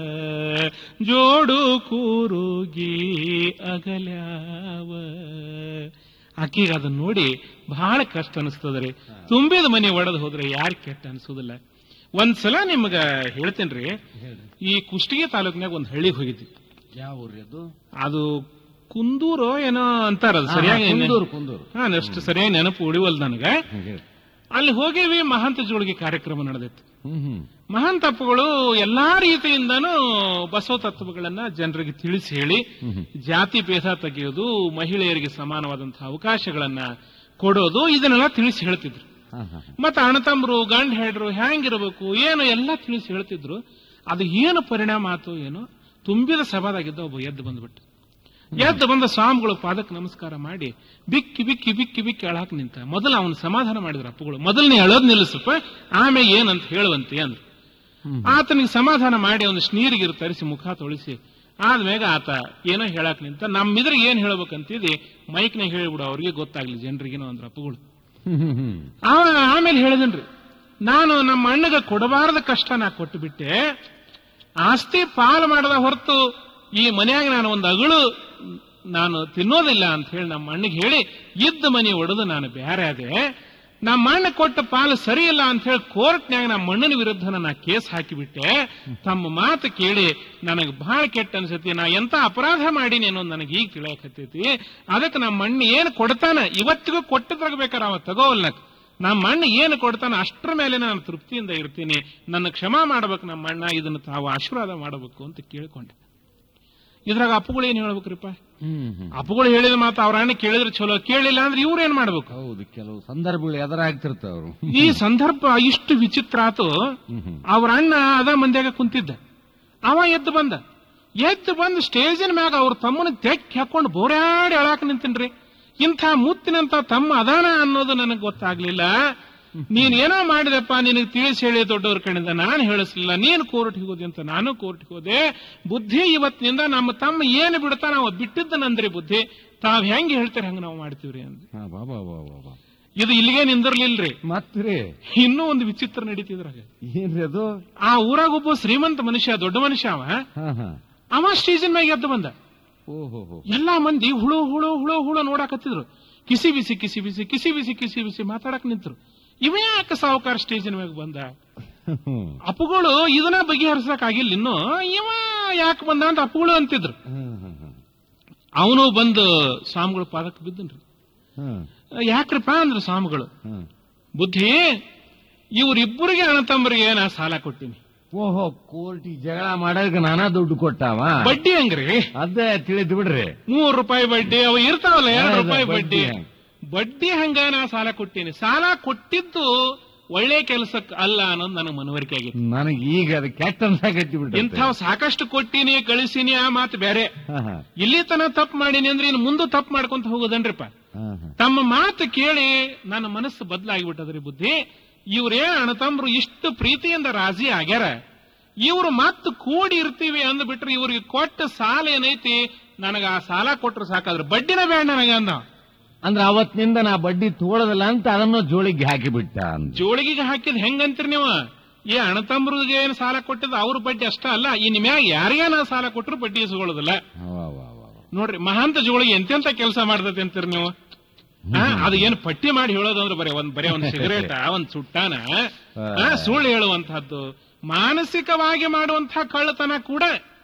ಜೋಡು ಕೂರುಗಿ ಅಗಲ್ಯಾವ ಆಕಿಗೆ ಅದನ್ನ ನೋಡಿ ಬಹಳ ಕಷ್ಟ ಅನಿಸ್ತದ್ರಿ ತುಂಬಿದ ಮನೆ ಒಡೆದು ಹೋದ್ರೆ ಯಾರು ಕೆಟ್ಟ ಅನ್ಸೋದಿಲ್ಲ ಒಂದ್ಸಲ ನಿಮ್ಗ ಹೇಳ್ತೇನ್ರಿ ಈ ಕುಷ್ಟಗಿ ತಾಲೂಕಿನಾಗ ಒಂದ್ ಹಳ್ಳಿಗೆ ಹೋಗಿದ್ವಿ ಯಾವ ಊರ್ರಿ ಅದು ಅದು ಕುಂದೂರೋ ಏನೋ ಅಂತಾರ ಅದು ಸರಿಯಾಗಿ ಕುಂದೂರು ಕುಂದೂರು ಹಾ ಅಷ್ಟು ಸರಿಯಾಗಿ ನೆನಪು ಉಳಿವಲ್ ನನಗ ಹ್ಮ್, ಹೇಳಿ. ಅಲ್ಲಿ ಹೋಗೇವಿ ಮಹಾಂತ ಜೋಳಿಗೆ ಕಾರ್ಯಕ್ರಮ ನಡೆದಿತ್ತು ಹ್ಮ್ ಹ್ಮ್ ಮಹಾಂತಪ್ಪಗಳು ಎಲ್ಲಾ ರೀತಿಯಿಂದನೂ ಬಸವ ತತ್ವಗಳನ್ನ ಜನರಿಗೆ ತಿಳಿಸಿ ಹೇಳಿ ಜಾತಿ ಭೇದ ತೆಗೆಯೋದು ಮಹಿಳೆಯರಿಗೆ ಸಮಾನವಾದಂತಹ ಅವಕಾಶಗಳನ್ನ ಕೊಡೋದು ಇದನ್ನೆಲ್ಲ ತಿಳಿಸಿ ಹೇಳ್ತಿದ್ರು ಹಾ, ಹಾ, ಮತ್ತೆ ಅಣ್ಣತಮ್ಮರು ಗಂಡ ಹೆಡ್ರು ಹ್ಯಾಂಗಿರಬೇಕು ಏನು ಎಲ್ಲ ತಿಳಿಸಿ ಹೇಳ್ತಿದ್ರು ಅದು ಏನು ಪರಿಣಾಮ ಆತು ಏನು ತುಂಬಿದ ಸಭಾದಾಗಿದ್ದ ಒಬ್ಬ ಎದ್ದು ಬಂದ್ಬಿಟ್ಟು ಎದ್ದು ಬಂದ ಸ್ವಾಮಿಗಳು ಪಾದಕ್ಕೆ ನಮಸ್ಕಾರ ಮಾಡಿ ಬಿಕ್ಕಿ ಬಿಕ್ಕಿ ಬಿಕ್ಕಿ ಬಿಕ್ಕಿ ಅಳಾಕ್ ನಿಂತ ಮೊದಲು ಅವನು ಸಮಾಧಾನ ಮಾಡಿದ್ರು ಅಪ್ಪಗಳು ಮೊದಲನೇ ಅಳೋದ್ ನಿಲ್ಲಿಸಪ್ಪ ಆಮೇಲೆ ಏನಂತ ಹೇಳುವಂತೆ ಅಂದ್ರು ಹ್ಮ್. ಆತನಿಗೆ ಸಮಾಧಾನ ಮಾಡಿ ಅವನು ನೀರಿಗಿರು ತರಿಸಿ ಮುಖ ತೊಳಿಸಿ ಆದ್ಮೇಗ ಆತ ಏನೋ ಹೇಳಕ್ ನಿಂತ ನಮ್ಮಿದ್ರೆ ಏನ್ ಹೇಳ್ಬೇಕಂತಿದಿ ಮೈಕ್ನಾಗ ಹೇಳ್ಬಿಡು ಅವ್ರಿಗೆ ಗೊತ್ತಾಗ್ಲಿ ಜನರಿಗೇನೋ ಅಂದ್ರ ಅಪ್ಪಗಳು ಹ್ಮ್, ಹ್ಮ್, ಹ್ಮ್. ಅವ ಆಮೇಲೆ ಹೇಳಿದನ್ರಿ ನಾನು ನಮ್ಮ ಅಣ್ಣಗ ಕೊಡಬಾರದ ಕಷ್ಟ ನಾ ಕೊಟ್ಟು ಬಿಟ್ಟೆ ಆಸ್ತಿ ಪಾಲು ಮಾಡದ ಹೊರತು ಈ ಮನ್ಯಾಗ ನಾನು ಒಂದು ಅಗಳು ನಾನು ತಿನ್ನೋದಿಲ್ಲ ಅಂತ ಹೇಳಿ ನಮ್ಮ ಅಣ್ಣಗೆ ಹೇಳಿ ಇದ್ದ ಮನೆ ಒಡೆದು ನಾನು ಬೇರೆ ಅದೆ ನಮ್ಮ ಅಣ್ಣ ಕೊಟ್ಟ ಪಾಲು ಸರಿಯಿಲ್ಲ ಅಂತ ಹೇಳಿ ಕೋರ್ಟ್ನ್ಯಾಗ ನಮ್ಮ ಅಣ್ಣನ ವಿರುದ್ಧ ನಾ ಕೇಸ್ ಹಾಕಿಬಿಟ್ಟೆ ತಮ್ಮ ಮಾತು ಕೇಳಿ ನನಗೆ ಬಹಳ ಕೆಟ್ಟ ಅನ್ಸತಿ ನಾ ಎಂತ ಅಪರಾಧ ಮಾಡೀನಿ ಅನ್ನೋದು ನನಗೆ ಈಗ ತಿಳಿಯಕತ್ತೈತಿ ಅದಕ್ಕೆ ನಮ್ಮ ಅಣ್ಣ ಏನು ಕೊಡ್ತಾನ ಇವತ್ತಿಗೂ ಕೊಟ್ಟದ್ರಾಗ ಬೇಕಾರೆ ಅವ ತಗೋವಲ್ನಕ್ ನಮ್ಮ ಅಣ್ಣ ಏನು ಕೊಡ್ತಾನೆ ಅಷ್ಟರ ಮೇಲೆ ನಾನು ತೃಪ್ತಿಯಿಂದ ಇರ್ತೀನಿ ನನ್ನ ಕ್ಷಮಾ ಮಾಡ್ಬೇಕು ನಮ್ಮ ಅಣ್ಣ ಇದನ್ನು ತಾವು ಆಶೀರ್ವಾದ ಮಾಡಬೇಕು ಅಂತ ಕೇಳ್ಕೊಂಡೆ ಇದ್ರಾಗ ಅಪ್ಪಗಳು ಏನ್ ಹೇಳ್ಬೇಕ್ರಿಪ್ಪ ಹ್ಮ್, ಹ್ಮ್. ಅಪ್ಪಗಳು ಹೇಳಿದ ಮಾತು ಅವ್ರ ಅಣ್ಣ ಕೇಳಿದ್ರೆ ಚಲೋ ಕೇಳಿಲ್ಲ ಅಂದ್ರೆ ಇವ್ರು ಏನ್ ಮಾಡ್ಬೇಕು ಹೌದು ಕೆಲವು ಸಂದರ್ಭಗಳು ಎದುರಾಗ್ತಿರ್ತಾವ್ರು ಈ ಸಂದರ್ಭ ಇಷ್ಟು ವಿಚಿತ್ರ ಆತು ಹ್ಮ್, ಹ್ಮ್. ಅವ್ರ ಅಣ್ಣ ಅದ ಮಂದ್ಯಾಗ ಕುಂತಿದ್ದ ಅವ ಎದ್ದು ಬಂದ ಎದ್ದು ಬಂದು ಸ್ಟೇಜಿನ ಮ್ಯಾಗ ಅವ್ರ ತಮ್ಮನ ತೆಕ್ಕಿ ಹಾಕೊಂಡು ಬೋರ್ಯಾಡಿ ಅಳಾಕ ನಿಂತನ್ರಿ ಇಂಥ ಮುತ್ತಿನಂತ ತಮ್ಮ ಅದಾನ ಅನ್ನೋದು ನನಗೆ ಗೊತ್ತಾಗ್ಲಿಲ್ಲ ನೀನ್ ಏನೋ ಮಾಡಿದಪ್ಪ ನಿನಗೆ ತಿಳಿಸಿ ಹೇಳಿ ದೊಡ್ಡವ್ರ ಕಡೆಯಿಂದ ನಾನು ಹೇಳಿಸ್ಲಿಲ್ಲ ನೀನು ಕೋರ್ಟ್ಗೆ ಹೋದೆ ಅಂತ ನಾನು ಕೋರ್ಟ್ಗೆ ಹೋದೆ ಬುದ್ಧಿ ಇವತ್ತಿನಿಂದ ನಮ್ಮ ತಮ್ಮ ಏನು ಬಿಡ್ತಾ ನಾವು ಬಿಟ್ಟಿದ್ದನಂದ್ರಿ ಬುದ್ಧಿ ತಾವ್ ಹೆಂಗೆ ಹೇಳ್ತಾರೆ ಹಂಗ ನಾವು ಮಾಡ್ತೀವ್ರಿ ಅಂದ್ ಹಾ, ಬಾ ಬಾ ಬಾ ಬಾ ಬಾ ಇದು ಇಲ್ಲಿಗೆ ನಿಂದಿರ್ಲಿಲ್ರಿ ಮತ್ರಿ ಇನ್ನೂ ಒಂದು ವಿಚಿತ್ರ ನಡೀತಿದ್ರಾಗ ಏನ್ರಿ ಅದು ಆ ಊರಾಗ ಒಬ್ಬ ಶ್ರೀಮಂತ ಮನುಷ್ಯ ದೊಡ್ಡ ಮನುಷ್ಯ ಅವ ಹಾ ಹಾ ಅವ ಸ್ಟೇಜಿನ ಮ್ಯಾಗ ಎದ್ದು ಬಂದ ಓಹೋ ಹೋ ಎಲ್ಲಾ ಮಂದಿ ಹುಳು ಹುಳು ಹುಳು ಹುಳು ನೋಡಾಕತ್ತಿದ್ರು ಕಿಸಿ ಬಿಸಿ ಕಿಸಿ ಬಿಸಿ ಕಿಸಿ ಬಿಸಿ ಕಿಸಿ ಬಿಸಿ ಮಾತಾಡಕ್ ನಿಂತ್ರು ಇವ ಯಾಕೆ ಸಾವುಕಾರ ಸ್ಟೇಜಿನ ಮ್ಯಾಗ ಬಂದ ಹ್ಮ್. ಅಪ್ಪುಗಳು ಇದನ್ನ ಬಗೆಹರಿಸಕ್ ಆಗಿಲ್ಲ ಇನ್ನು ಇವ ಯಾಕೆ ಬಂದ ಅಂತ ಅಪ್ಪುಗಳು ಅಂತಿದ್ರು ಹ್ಮ್, ಹ್ಮ್, ಹ್ಮ್. ಅವನು ಬಂದು ಸ್ವಾಮಿಗಳು ಪಾದಕ್ಕೆ ಬಿದ್ದನ್ರಿ ಹ್ಮ್, ಯಾಕ್ರಪ್ಪ ಅಂದ್ರು ಸ್ವಾಮಿಗಳು ಹ್ಮ್. ಬುದ್ಧಿ ಇವ್ರಿಬ್ಬರಿಗೆ ಅಣ್ಣತಮ್ಮರಿಗೆ ನಾ ಸಾಲ ಕೊಟ್ಟಿನಿ ಓಹೋ ಕೋರ್ಟಿ ಜಗಳ ಮಾಡಕ್ ನಾನಾ ದುಡ್ಡು ಕೊಟ್ಟಾವ ಬಡ್ಡಿ ಹಂಗ್ರಿ ಅದೇ ತಿಳಿದ್ ಬಿಡ್ರಿ ಮೂರು ರೂಪಾಯಿ ಬಡ್ಡಿ ಅವು ಇರ್ತಾವಲ್ಲ ಎರಡು ಹೌದು, ರೂಪಾಯಿ ಬಡ್ಡಿ. ಬಡ್ಡಿ ಬಡ್ಡಿ ಹಂಗ ನಾ ಸಾಲ ಕೊಟ್ಟೀನಿ ಸಾಲ ಕೊಟ್ಟಿದ್ದು ಒಳ್ಳೆ ಕೆಲಸಕ್ಕೆ ಅಲ್ಲ ಅನ್ನೋದು ನನಗೆ ಮನವರಿಕೆ ಆಗಿತ್ತು ನನಗೆ ಈಗ ಅದು ಕೆಟ್ಟ ಅನ್ಸಾಕತ್ತಿ ಬಿಟ್ಟು ಇಂಥವ್ ಸಾಕಷ್ಟು ಕೊಟ್ಟಿನಿ ಕಳಿಸಿನಿ ಆ ಮಾತು ಬೇರೆ ಇಲ್ಲಿ ತನ ತಪ್ಪು ಮಾಡೀನಿ ಅಂದ್ರೆ ಇನ್ನು ಮುಂದೆ ತಪ್ಪು ಮಾಡ್ಕೊಂತ ಹೋಗೋದನ್ರಿಪ್ಪ ತಮ್ಮ ಮಾತು ಕೇಳಿ ನನ್ನ ಮನಸ್ಸು ಬದಲಾಗಿಬಿಟ್ಟದ್ರಿ ಬುದ್ಧಿ ಇವ್ರೇ ಅಣ್ಣತಮ್ರು ಇಷ್ಟು ಪ್ರೀತಿಯಿಂದ ರಾಜಿ ಆಗ್ಯಾರ ಇವ್ರು ಮತ್ ಕೂಡಿ ಇರ್ತೀವಿ ಅಂದ್ಬಿಟ್ರೆ ಇವ್ರಿಗೆ ಕೊಟ್ಟ ಸಾಲ ಏನೈತಿ ನನಗ ಆ ಸಾಲ ಕೊಟ್ರು ಸಾಕಾದ್ರೆ ಬಡ್ಡಿನ ಬೇಡ ನನಗ ಅಂದ ಅಂದ್ರೆ ಅವತ್ತಿನಿಂದ ನಾ ಬಡ್ಡಿ ತೋಳದಲ್ಲ ಅಂತ ಅದನ್ನು ಜೋಳಿಗೆ ಹಾಕಿ ಬಿಟ್ಟ ಅಂದ ಜೋಳಿಗೆಗೆ ಹಾಕಿದ್ ಹೆಂಗಂತೀರಿ ನೀವು ಈ ಅಣ್ಣತಮ್ರಿಗೆ ಏನು ಸಾಲ ಕೊಟ್ಟಿದ್ದು ಅವ್ರ ಬಡ್ಡಿ ಅಷ್ಟ ಅಲ್ಲ ಇನ್ ಮ್ಯಾಗ ಯಾರಿಗೇ ನಾ ಸಾಲ ಕೊಟ್ಟರು ಬಡ್ಡಿ ಇಸ್ಕೊಳ್ಳೋದಿಲ್ಲ ವಾ, ವಾ, ವಾ, ವಾ. ನೋಡ್ರಿ ಮಹಾಂತ ಜೋಳಿಗೆ ಎಂತೆಂತ ಕೆಲಸ ಮಾಡ್ತೈತೆ ಅಂತೀರಿ ನೀವು ಆ, ಅದು ಏನು ಪಟ್ಟಿ ಮಾಡಿ ಹೇಳೋದು ಅಂದ್ರೆ ಬರೀ ಒಂದ್ ಬರೀ ಒಂದ್ ಸಿಗರೇಟ ಒಂದ್ ಸುಟ್ಟಾನ ಆ, ಸುಳ್ಳು ಹೇಳುವಂತಹದ್ದು ಮಾನಸಿಕವಾಗಿ ಮಾಡುವಂತಹ ಕಳ್ಳತನ ಕೂಡ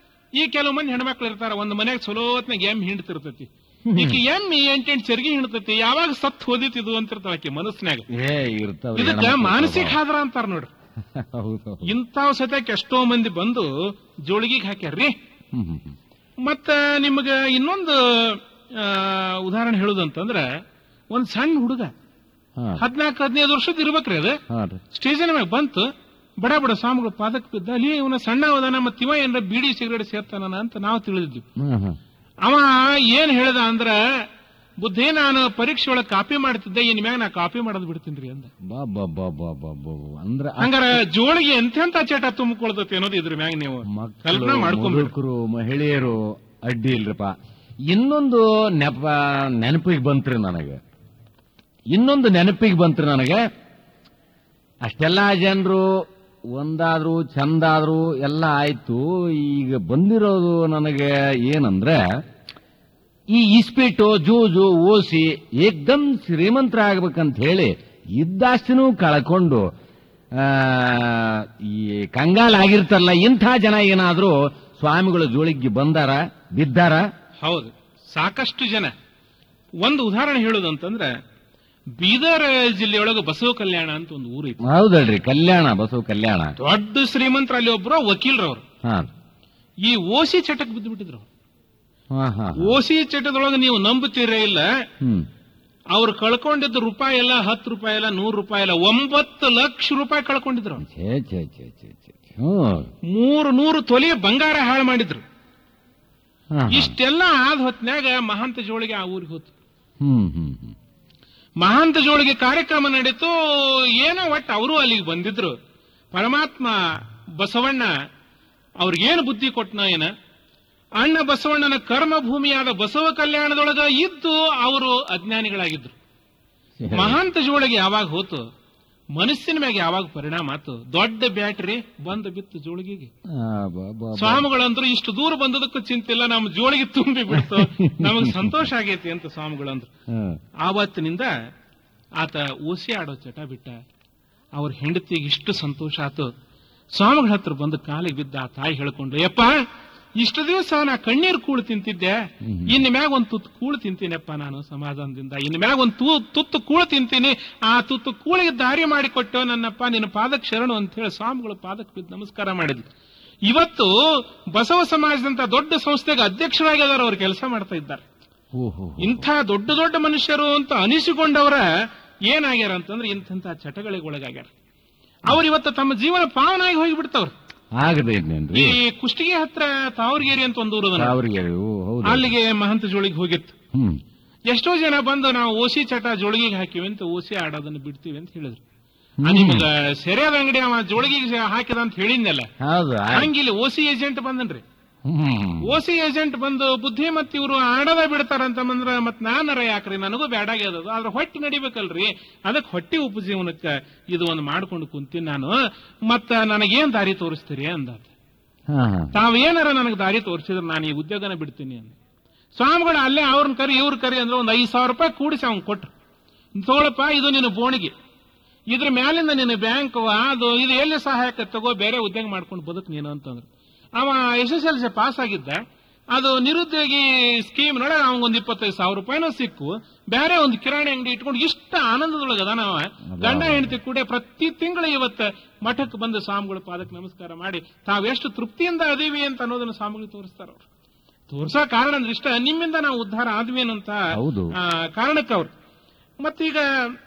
ಈ ಕೆಲವು ಮಂದಿ ಹೆಣ್ಮಕ್ಳು ಇರ್ತಾರ ಒಂದ್ ಮನೆಯಾಗ ಚಲೋತ್ನಾಗ ಎಮ್ಮೆ ಹಿಂಡ್ತಿರ್ತೈತಿ ಈಕಿ ಎಮ್ಮಿ ಎಂಟೆಂಟು ಚರ್ಗಿ ಹಿಂಡ್ತೈತಿ ಯಾವಾಗ ಸತ್ ಹೋದಿತ್ತಿದು ಅಂತಿರ್ತಾಳ ಆಕಿ ಮನಸ್ನ್ಯಾಗ ಏ ಇರ್ತಾವ ಇದಕ್ಕ ಮಾನಸಿಕ ಆದ್ರ ಅಂತಾರ ನೋಡ್ರಿ ಹೌದು ಇಂಥವ್ ಸತ್ಯಕ್ಕೆ ಎಷ್ಟೋ ಮಂದಿ ಬಂದು ಜೋಳಿಗೆಗೆ ಹಾಕ್ಯಾರ್ರಿ ಹ್ಮ್, ಹ್ಮ್, ಹ್ಮ್. ಮತ್ತ ನಿಮಗ ಇನ್ನೊಂದು ಆ, ಉದಾಹರಣೆ ಹೇಳುದಂತಂದ್ರ ಒಂದ್ ಸಣ್ಣ ಹುಡುಗ ಹಾ, ಹದ್ನಾಲ್ಕು ಹದಿನೈದು ವರ್ಷದ ಇರ್ಬೇಕ್ರಿ ಅದು ಹಾ ರೀ. ಸ್ಟೇಜಿನ ಮ್ಯಾಗ ಬಂತು ಬಡ ಬಡ ಸ್ವಾಮಿಗಳು ಪಾದಕ್ಕೆ ಬಿದ್ದ ಅಲ್ಲಿ ಇವನ ಸಣ್ಣ ಅವದಾನ ಮತ್ತ ಇವ ಏನಾರ ಬೀಡಿ ಸಿಗರೇಟ್ ಸೇರ್ತಾನ ಅಂತ ನಾವು ತಿಳಿದಿದ್ವಿ ಹ್ಮ್, ಹ್ಮ್. ಅವ ಏನ್ ಹೇಳ್ದ ಅಂದ್ರ ಬುದ್ಧಿ ನಾನು ಪರೀಕ್ಷೆ ಒಳಗೆ ಕಾಪಿ ಮಾಡ್ತಿದ್ದೆ ಇನ್ ಮ್ಯಾಗ ನಾ ಕಾಪಿ ಮಾಡೋದ್ ಬಿಡ್ತೀನಿ ಅಂದ ಬಾ ಬಾ ಬಾ ಬಾ ಬಾ ಬಾ ಬಾ. ಅಂದ್ರ ಹಂಗಾರ ಜೋಳಿಗೆ ಎಂತೆಂತ ಚಟ ತುಂಬಿಕೊಳ್ತತಿ ಅನ್ನೋದು ಇದ್ರ ಮ್ಯಾಗ ನೀವು ಕಲ್ಪನಾ ಮಕ್ಕಳು ಮಾಡ್ಕೊಂಡ್ಬಿಡ್ರಿ ಮುದುಕರು ಮಹಿಳೆಯರು ಅಡ್ಡಿ ಇಲ್ರಪ್ಪ ಇನ್ನೊಂದು ನೆಪ ನೆನಪಿಗೆ ಬಂತ್ರಿ ನನಗೆ ಇನ್ನೊಂದು ನೆನಪಿಗೆ ಬಂತ್ರಿ ನನಗೆ ಅಷ್ಟೆಲ್ಲಾ ಜನರು ಒಂದಾದ್ರು ಚಂದಾದ್ರು ಎಲ್ಲ ಆಯ್ತು ಈಗ ಬಂದಿರೋದು ನನಗೆ ಏನಂದ್ರೆ ಈ ಇಸ್ಪೀಟು ಜೂಜು ಓಸಿ ಏಕ್ದಮ್ ಶ್ರೀಮಂತರಾಗ್ಬೇಕಂತ ಹೇಳಿ ಇದ್ದಾಸ್ತಿನೂ ಕಳ್ಕೊಂಡು ಆ, ಈ ಕಂಗಾಲಾಗಿರ್ತಾರಲ್ಲ ಇಂಥ ಜನ ಏನಾದ್ರೂ ಸ್ವಾಮಿಗಳ ಜೋಳಿಗೆ ಬಂದಾರ ಬಿದ್ದಾರ ಹೌದು ಸಾಕಷ್ಟು ಜನ ಒಂದು ಉದಾಹರಣೆ ಹೇಳುದಂತಂದ್ರೆ ಬೀದರ್ ಜಿಲ್ಲೆಯೊಳಗೆ ಬಸವ ಕಲ್ಯಾಣ ಅಂತ ಒಂದು ಊರು ಇತ್ತು ಹೌದಲ್ರಿ ಕಲ್ಯಾಣ ಬಸವ ಕಲ್ಯಾಣ ದೊಡ್ಡ ಶ್ರೀಮಂತರ ಅಲ್ಲಿ ಒಬ್ರು ವಕೀಲರವ್ರು ಹಾ ಈ ಓಸಿ ಚಟಕ್ ಬಿದ್ದು ಬಿಟ್ಟಿದ್ರು ಹಾ ಹಾ ಓಸಿ ಚಟದೊಳಗೆ ನೀವು ನಂಬುತ್ತೀರೇ ಇಲ್ಲ ಹ್ಮ್ ಅವ್ರು ಕಳ್ಕೊಂಡಿದ್ದ ರೂಪಾಯಿ ಎಲ್ಲ ಹತ್ತು ರೂಪಾಯಿ ಎಲ್ಲ ನೂರು ರೂಪಾಯಿ ಎಲ್ಲ ಒಂಬತ್ತು ಲಕ್ಷ ರೂಪಾಯಿ ಕಳ್ಕೊಂಡಿದ್ರು ಅವ್ರು. ಛೇ ಛೇ ಛೇ ಛೇ ಛೇ ಹ್ಮ್ ಮೂರು ನೂರು ತೊಲೆ ಬಂಗಾರ ಹಾಳು ಮಾಡಿದ್ರು ಹಾ, ಹಾ. ಇಷ್ಟೆಲ್ಲ ಆದ ಹೊತ್ನ್ಯಾಗ ಮಹಾಂತ ಜೋಳಿಗೆ ಆ ಊರಿಗೆ ಹೋತು ಹ್ಮ್ ಹ್ಮ್ ಹ್ಮ್ ಮಹಾಂತ ಜೋಳಿಗೆ ಕಾರ್ಯಕ್ರಮ ನಡೀತು ಏನೋ ಒಟ್ಟು ಅವರು ಅಲ್ಲಿಗೆ ಬಂದಿದ್ರು ಪರಮಾತ್ಮ ಬಸವಣ್ಣ ಅವ್ರಿಗೇನು ಬುದ್ಧಿ ಕೊಟ್ನ ಏನ ಅಣ್ಣ ಬಸವಣ್ಣನ ಕರ್ಮ ಭೂಮಿಯಾದ ಬಸವ ಕಲ್ಯಾಣದೊಳಗ ಇದ್ದು ಅವರು ಅಜ್ಞಾನಿಗಳಾಗಿದ್ರು ಮಹಾಂತ ಜೋಳಿಗೆ ಯಾವಾಗ ಹೋತು ಮನಸ್ಸಿನ ಮ್ಯಾಗ ಯಾವಾಗ ಪರಿಣಾಮ ಆತು ದೊಡ್ಡ ಬ್ಯಾಟ್ರಿ ಬಂದು ಬಿತ್ತು ಜೋಳಿಗೆಗೆ ಆ, ಬ- ಬ- ಬ- ಸ್ವಾಮಿಗಳಂದ್ರು ಇಷ್ಟು ದೂರ ಬಂದದಕ್ಕೂ ಚಿಂತಿಲ್ಲ ನಮ್ಮ ಜೋಳಿಗೆ ತುಂಬಿ ಬಿಡ್ತು ನಮಗೆ ಸಂತೋಷ ಆಗೈತಿ ಅಂತ ಸ್ವಾಮಿಗಳಂದ್ರು ಹ್ಮ್. ಆವತ್ತಿನಿಂದ ಆತ ಓಸಿ ಆಡೋ ಚಟ ಬಿಟ್ಟ ಅವ್ರ ಹೆಂಡತಿಗೆ ಇಷ್ಟು ಸಂತೋಷ ಆತು ಸ್ವಾಮಿಗಳ ಹತ್ರ ಬಂದು ಕಾಲಿಗೆ ಬಿದ್ದ ಆ ತಾಯಿ ಹೇಳ್ಕೊಂಡು ಯಪ್ಪ ಇಷ್ಟು ದಿವಸ ನಾ ಕಣ್ಣೀರು ಕೂಳು ತಿಂತಿದ್ದೆ ಇನ್ನು ಮ್ಯಾಗ ಒಂದು ತುತ್ತು ಕೂಳು ತಿಂತೀನಪ್ಪ ನಾನು ಸಮಾಧಾನದಿಂದ ಇನ್ನು ಮ್ಯಾಗ ಒಂದು ತೂ ತುತ್ತು ಕೂಳು ತಿಂತೀನಿ ಆ ತುತ್ತು ಕೂಳಿಗೆ ದಾರಿ ಮಾಡಿಕೊಟ್ಟು ನನ್ನಪ್ಪ ನಿನ್ನ ಪಾದಕ್ಕೆ ಶರಣು ಅಂತ ಹೇಳಿ ಸ್ವಾಮಿಗಳು ಪಾದಕ್ಕೆ ಬಿದ್ದು ನಮಸ್ಕಾರ ಮಾಡಿದ್ರು ಇವತ್ತು ಬಸವ ಸಮಾಜದಂತ ದೊಡ್ಡ ಸಂಸ್ಥೆಗೆ ಅಧ್ಯಕ್ಷರಾಗಿದ್ದಾರೆ ಅವ್ರು ಕೆಲಸ ಮಾಡ್ತಾ ಇದ್ದಾರೆ ಹೋ, ಹೋ, ಹೋ. ಇಂಥ ದೊಡ್ಡ ದೊಡ್ಡ ಮನುಷ್ಯರು ಅಂತ ಅನಿಸಿಕೊಂಡವರ ಏನಾಗ್ಯಾರ ಅಂತಂದ್ರೆ ಇಂಥ ಚಟಗಳಿಗೆ ಒಳಗಾಗ್ಯಾರ ಅವ್ರು ಇವತ್ತು ತಮ್ಮ ಜೀವನ ಪಾವನಾಗಿ ಹೋಗಿಬಿಡ್ತವ್ರು ಆಗದೆ ಈ ಇದ್ನೇನ್ರಿ ಕುಷ್ಟಗಿ ಹತ್ರ ತಾವರ್ಗೇರಿ ಅಂತ ಒಂದು ಊರು ಅದ ನೋಡಿ. ಅವ್ರಿಗೆ ಓ, ಹೌದು ಅಲ್ಲಿಗೆ ಮಹಂತ ಜೋಳಿಗೆ ಹೋಗಿತ್ತು ಹ್ಮ್ ಎಷ್ಟೋ ಜನ ಬಂದು ನಾವು ಓಸಿ ಚಟ ಜೋಳಿಗೆಗೆ ಹಾಕಿವಿ ಅಂತ ಓಸಿ ಆಡೋದನ್ನ ಬಿಡ್ತೀವಿ ಅಂತ ಹೇಳಿದ್ರು ಆ, ನಿಮಗ ಸೆರೆಯಾದ ಅಂಗಡಿ ಅವ ಜೋಳಿಗೆಗೆ ಹಾಕಿದ ಅಂತ ಹೇಳಿದ್ನಲ್ಲ ಹೌದು ಆ- ಹಂಗಿಲ್ಲಿ ಓಸಿ ಏಜೆಂಟ್ ಬಂದನ್ರಿ ಹ್ಮ್ ಓಸಿ ಏಜೆಂಟ್ ಬಂದು ಬುದ್ಧಿ ಮತ್ ಇವರು ಆಡದ ಬಿಡ್ತಾರಂತ ಬಂದ್ರ ಮತ್ ನಾನರ ಯಾಕ್ರಿ ನನಗೂ ಬ್ಯಾಡಾಗ್ಯದ ಆದ್ರೆ ಹೊಟ್ಟಿ ನಡಿಬೇಕಲ್ರಿ ಅದಕ್ಕೆ ಹೊಟ್ಟಿ ಉಪಜೀವನಕ್ಕ ಇದು ಒಂದು ಮಾಡ್ಕೊಂಡು ಕುಂತೀನಿ ನಾನು ಮತ್ತ ನನಗೇನ್ ದಾರಿ ತೋರಿಸ್ತೀರಿ ಅಂದ ಹಾ ಹಾ ತಾವ್ ಏನಾರ ನನಗೆ ದಾರಿ ತೋರಿಸಿದ್ರೆ ನಾನು ಈ ಉದ್ಯೋಗನ ಬಿಡ್ತೀನಿ ಅಂದ ಸ್ವಾಮಿಗಳು ಅಲ್ಲೇ ಅವ್ರನ್ನ ಕರಿ ಇವ್ರ ಕರಿ ಅಂದ್ರೆ ಒಂದು ಐದು ಸಾವಿರ ರೂಪಾಯಿ ಕೂಡಿಸಿ ಅವ್ನ್ ಕೊಟ್ರು ತೋಳಪ್ಪ ಇದು ನಿನ್ನ ಬೋಣಿಗೆ ಇದ್ರ ಮ್ಯಾಲಿಂದ ನಿನ್ನ ಬ್ಯಾಂಕ್ ಅದು ಇದು ಎಲ್ಲಿ ಸಹಾಯಕ ತಗೋ ಬೇರೆ ಉದ್ಯೋಗ ಮಾಡ್ಕೊಂಡು ಬದುಕು ನೀನು ಅಂತಂದ್ರು ಅವ S S L C pass ಆಗಿದ್ದ ಅದು ನಿರುದ್ಯೋಗಿ ಸ್ಕೀಮ್ ನೊಳಗೆ ಅವನಿಗೊಂದು ಇಪ್ಪತ್ತೈದು ಸಾವಿರ ರೂಪಾಯಿನೂ ಸಿಕ್ಕು ಬೇರೆ ಒಂದು ಕಿರಾಣಿ ಅಂಗಡಿ ಇಟ್ಕೊಂಡು ಇಷ್ಟ ಆನಂದದೊಳಗೆ ಅದಾನ ಅವ ಗಂಡ ಹೆಂಡತಿ ಕೂಡ ಪ್ರತಿ ತಿಂಗಳು ಇವತ್ತ ಮಠಕ್ಕೆ ಬಂದು ಸ್ವಾಮಿಗಳು ಪಾದಕ್ಕೆ ನಮಸ್ಕಾರ ಮಾಡಿ ತಾವೆಷ್ಟು ತೃಪ್ತಿಯಿಂದ ಅದೀವಿ ಅಂತ ಅನ್ನೋದನ್ನ ಸ್ವಾಮಿಗಳು ತೋರಿಸ್ತಾರ ಅವ್ರು ತೋರ್ಸೋ ಕಾರಣ ಅಂದ್ರೆ ಇಷ್ಟ ನಿಮ್ಮಿಂದ ನಾವು ಉದ್ಧಾರ ಆದ್ವಿ ಅನ್ನೋಂತ ಹೌದು. ಆ, ಕಾರಣಕ್ಕೆ ಅವ್ರು ಮತ್ತೀಗ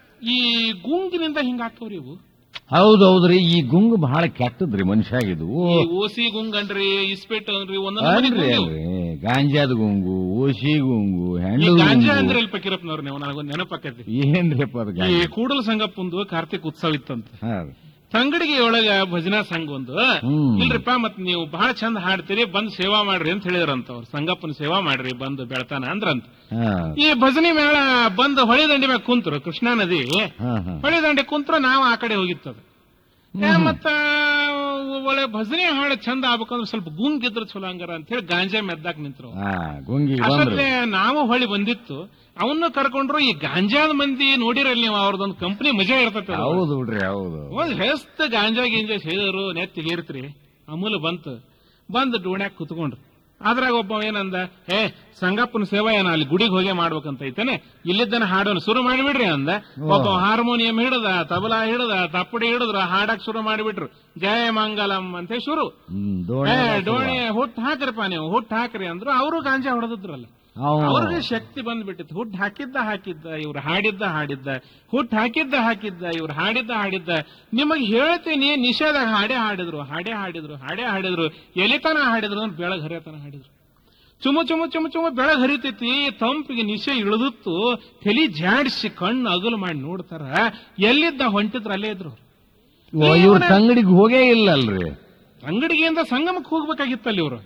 ಈ ಗುಂಗಿನಿಂದ ಹಿಂಗಾಕವ್ರಿ ಇವು ಹೌದು ಹೌದ್ರಿ ಈ ಗುಂಗು ಬಹಳ ಕೆಟ್ಟದ್ರಿ ಮನುಷ್ಯಾಗಿದು ಈ ಓಸಿ ಗುಂಗನ್ರಿ ಇಸ್ಪೇಟ್ ಅನ್ರಿ ಒಂದೊಂದು ಮನೆ ಅಲ್ರಿ ಗುಂಗು. ಅಲ್ರಿ ಗಾಂಜಾದ ಗುಂಗು ಓಶಿ ಗುಂಗು ಈ ಹೆಂಡು ಗಾಂಜಾ ಗುಂಗು ಅಂದ್ರೆ ಇಲ್ಲಿ ಪಕ್ಕಿರಪ್ಪನವ್ರು ನೀವು ನನಗೊಂದು ನೆನಪಾಕೈತಿ ಏನ್ರಿಪ್ಪ ಅದು ಈ ಗಾಂಜಾ ಕೂಡಲ ಸಂಗಪ್ಪಂದು ಕಾರ್ತಿಕ್ ಉತ್ಸವ ಇತ್ತಂತ ಹಾ ರೀ. ತಂಗಡಿಗೆ ಒಳಗ ಭಜನಾ ಸಂಘ ಒಂದು ಹ್ಮ್. ಇಲ್ರಿಪ್ಪ ಮತ್ ನೀವು ಬಹಳ ಚಂದ ಹಾಡ್ತೀರಿ ಬಂದ್ ಸೇವಾ ಮಾಡ್ರಿ ಅಂತ ಹೇಳಿದ್ರಂತ ಅವ್ರು ಸಂಗಪ್ಪನ ಸೇವಾ ಮಾಡ್ರಿ ಬಂದು ಬೆಳತಾನ ಅಂದ್ರಂತ ಹಾ ಈ ಭಜನಿ ಮೇಳ ಬಂದು ಹೊಳೆ ದಂಡಿ ಮ್ಯಾಗ ಕುಂತ್ರು ಕೃಷ್ಣಾ ನದಿ ಹಾ ಹಾ ಹೊಳೆ ದಂಡೆ ಕುಂತ್ರು ನಾವು ಆ ಕಡೆ ಹೋಗಿತ್ತದ ಮತ್ತ ಒಳ್ಳೆ ಭಜನೆ ಹಾಡು ಚಂದ ಆಗ್ಬೇಕಂದ್ರೆ ಸ್ವಲ್ಪ ಗುಂಗಿದ್ರ ಚಲೋ ಹಂಗಾರ ಅಂತ ಹೇಳಿ ಗಾಂಜಾ ಮೆದ್ದಾಕ್ ನಿಂತ್ರು ಹಾ ಗುಂಗಿಗೆ ಬಂದ್ರು ಅಷ್ಟೊತ್ತಿಗೆ ನಾವು ಹೊಳಿ ಬಂದಿತ್ತು ಅವನ್ನ ಕರ್ಕೊಂಡ್ರು ಈ ಗಾಂಜಾದ ಮಂದಿ ನೋಡಿರಲ್ಲ ನೀವು ಅವ್ರದೊಂದು ಕಂಪನಿ ಮಜಾ ಇರ್ತೈತೆ ಅದು. ಹೌದು ಬಿಡ್ರಿ ಹೌದು ಒಂದ್ ಹೆಸ್ತ ಗಾಂಜಾ ಗಿಂಜಾ ಸೇದರು ನೆತ್ತಿಗೆ ಏರ್ತ್ರಿ ಅಮೂಲ ಬಂತು ಬಂದು ಡೋಣ್ಯಾಗ ಕುತ್ಕೊಂಡ್ರು ಅದ್ರಾಗ ಒಬ್ಬ ಏನಂದ ಏ ಸಂಗಪ್ಪನ ಸೇವಾ ಏನ ಅಲ್ಲಿ ಗುಡಿಗೆ ಹೋಗಿ ಮಾಡ್ಬೇಕಂತ ಐತೇನೆ ಇಲ್ಲಿದ್ದನ ಹಾಡೋನು ಶುರು ಮಾಡಿಬಿಡ್ರಿ ಅಂದ ಒಬ್ಬ ಹಾರ್ಮೋನಿಯಂ ಹಿಡದ ತಬಲಾ ಹಿಡದ ತಪ್ಪಡಿ ಹಿಡಿದ್ರ ಹಾಡಕ್ ಶುರು ಮಾಡಿಬಿಟ್ರು ಜಯ ಮಂಗಲಂ ಅಂತ ಶುರು ಹ್ಮ್ ಏ ದೋಣಿ ಡೋಣಿ ಹುಟ್ಟು ಹಾಕ್ರಿಪ್ಪ ನೀವು ಹುಟ್ಟು ಹಾಕ್ರಿ ಅಂದ್ರು ಅವರು ಗಾಂಜಾ ಹೊಡೆದಿದ್ರಲ್ಲ ಅವ ಅವ್ರಿಗೆ ಶಕ್ತಿ ಬಂದ್ಬಿಟ್ಟಿತ್ತು ಹುಟ್ಟು ಹಾಕಿದ್ದ ಹಾಕಿದ್ದ ಇವ್ರು ಹಾಡಿದ್ದ ಹಾಡಿದ್ದ ಹುಟ್ಟು ಹಾಕಿದ್ದ ಹಾಕಿದ್ದ ಇವ್ರು ಹಾಡಿದ್ದ ಹಾಡಿದ್ದ ನಿಮಗೆ ಹೇಳ್ತೀನಿ ನಿಷೇಧ ಹಾಡೇ ಹಾಡಿದ್ರು ಹಾಡೇ ಹಾಡಿದ್ರು ಹಾಡೇ ಹಾಡಿದ್ರು ಎಲಿತನ ಹಾಡಿದ್ರು ಅಂತ ಬೆಳಗ್ ಹರಿಯತನ ಹಾಡಿದ್ರು ಚುಮು ಚುಮು ಚುಮು ಚುಮು ಬೆಳಗ್ ಹರಿತೈತಿ ತಂಪಿಗೆ ನಿಶೆ ಇಳಿದಿತ್ತು ತಲಿ ಜಾಡಿಸಿ ಕಣ್ಣು ಅಗಲು ಮಾಡಿ ನೋಡ್ತಾರ ಎಲ್ಲಿದ್ದ ಹೊಂಟಿದ್ರು ಅಲ್ಲೇ ಇದ್ರು ಅವ್ರು. ಇವ್ರ ತಂಗಡಿಗೆ ಹೋಗೇ ಇಲ್ಲ ಅಲ್ರಿ ಅಂಗಡಿಗೆಯಿಂದ ಸಂಗಮಕ್ಕೆ ಹೋಗ್ಬೇಕಾಗಿತ್ತಲ್ಲಿ ಇವರು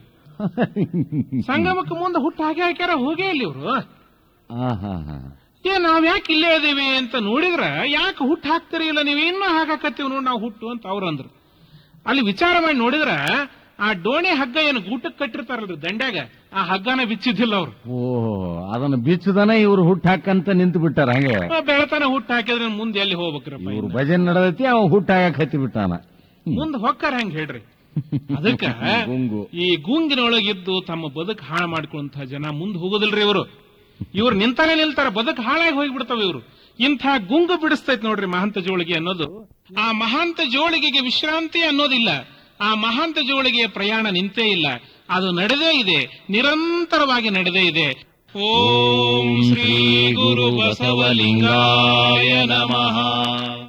ಸಂಗಮಕ್ಕೆ ಮುಂದೆ ಹುಟ್ಟು ಹಾಕಿ ಹಾಕ್ಯಾರ ಹೋಗೇ ಇಲ್ಲಿ ಇವರು ಹಾ ಹಾ ಹಾ ಏ ನಾವ್ ಯಾಕೆ ಇಲ್ಲೇ ಇದೀವಿ ಅಂತ ನೋಡಿದ್ರ ಯಾಕೆ ಹುಟ್ಟು ಹಾಕ್ತಿರಿ ಇಲ್ಲ ನೀವು ಇನ್ನೂ ಹಾಕಾಕತ್ತೀವಿ ನೋಡಿ ನಾವು ಹುಟ್ಟು ಅಂತ ಅವ್ರು ಅಂದ್ರು ಅಲ್ಲಿ ವಿಚಾರ ಮಾಡಿ ನೋಡಿದ್ರ ಆ ಡೋಣಿ ಹಗ್ಗ ಏನು ಗೂಟಕ್ಕೆ ಕಟ್ಟಿರ್ತಾರಲ್ರಿ ದಂಡ್ಯಾಗ ಆ ಹಗ್ಗನ ಬಿಚ್ಚಿದ್ದಿಲ್ಲ ಅವ್ರು ಓ ಅದನ್ನ ಬಿಚ್ಚದನ ಇವ್ರು ಹುಟ್ಟು ಹಾಕಂತ ನಿಂತು ಬಿಟ್ಟಾರ ಹಂಗೆ ಆ ಬೆಳತನ ಹುಟ್ಟು ಹಾಕಿದ್ರೆ ಮುಂದೆ ಎಲ್ಲಿ ಹೋಗ್ಬೇಕ್ರಪ್ಪ ಇವ್ರು ಭಜನ್ ನಡೆದೈತಿ ಅವ ಹುಟ್ಟು ಹಾಕಕ್ ಹತ್ತಿ ಬಿಟ್ಟಾನ ಮುಂದೆ ಹೊಕ್ಕಾರ ಹೆಂಗ್ ಹೇಳ್ರಿ ಅದಕ್ಕ ಗುಂಗು ಈ ಗುಂಗಿನೊಳಗಿದ್ದು ತಮ್ಮ ಬದುಕು ಹಾಳು ಮಾಡ್ಕೊಳ್ಳುವಂತ ಜನ ಮುಂದೆ ಹೋಗೋದಿಲ್ರಿ ಇವರು ಇವ್ರು ನಿಂತಾನೆ ನಿಲ್ತಾರ ಬದುಕು ಹಾಳಾಗಿ ಹೋಗ್ಬಿಡ್ತಾವ ಇವರು ಇಂಥ ಗುಂಗು ಬಿಡಿಸ್ತೈತ್ ನೋಡ್ರಿ ಮಹಾಂತ ಜೋಳಿಗೆ ಅನ್ನೋದು ಆ ಮಹಾಂತ ಜೋಳಿಗೆಗೆ ವಿಶ್ರಾಂತಿ ಅನ್ನೋದಿಲ್ಲ ಆ ಮಹಾಂತ ಜೋಳಿಗೆಯ ಪ್ರಯಾಣ ನಿಂತೇ ಇಲ್ಲ ಅದು ನಡೆದೇ ಇದೆ ನಿರಂತರವಾಗಿ ನಡೆದೇ ಇದೆ ಓಂ ಶ್ರೀ ಗುರು ಬಸವಲಿಂಗಾಯ ನಮಃ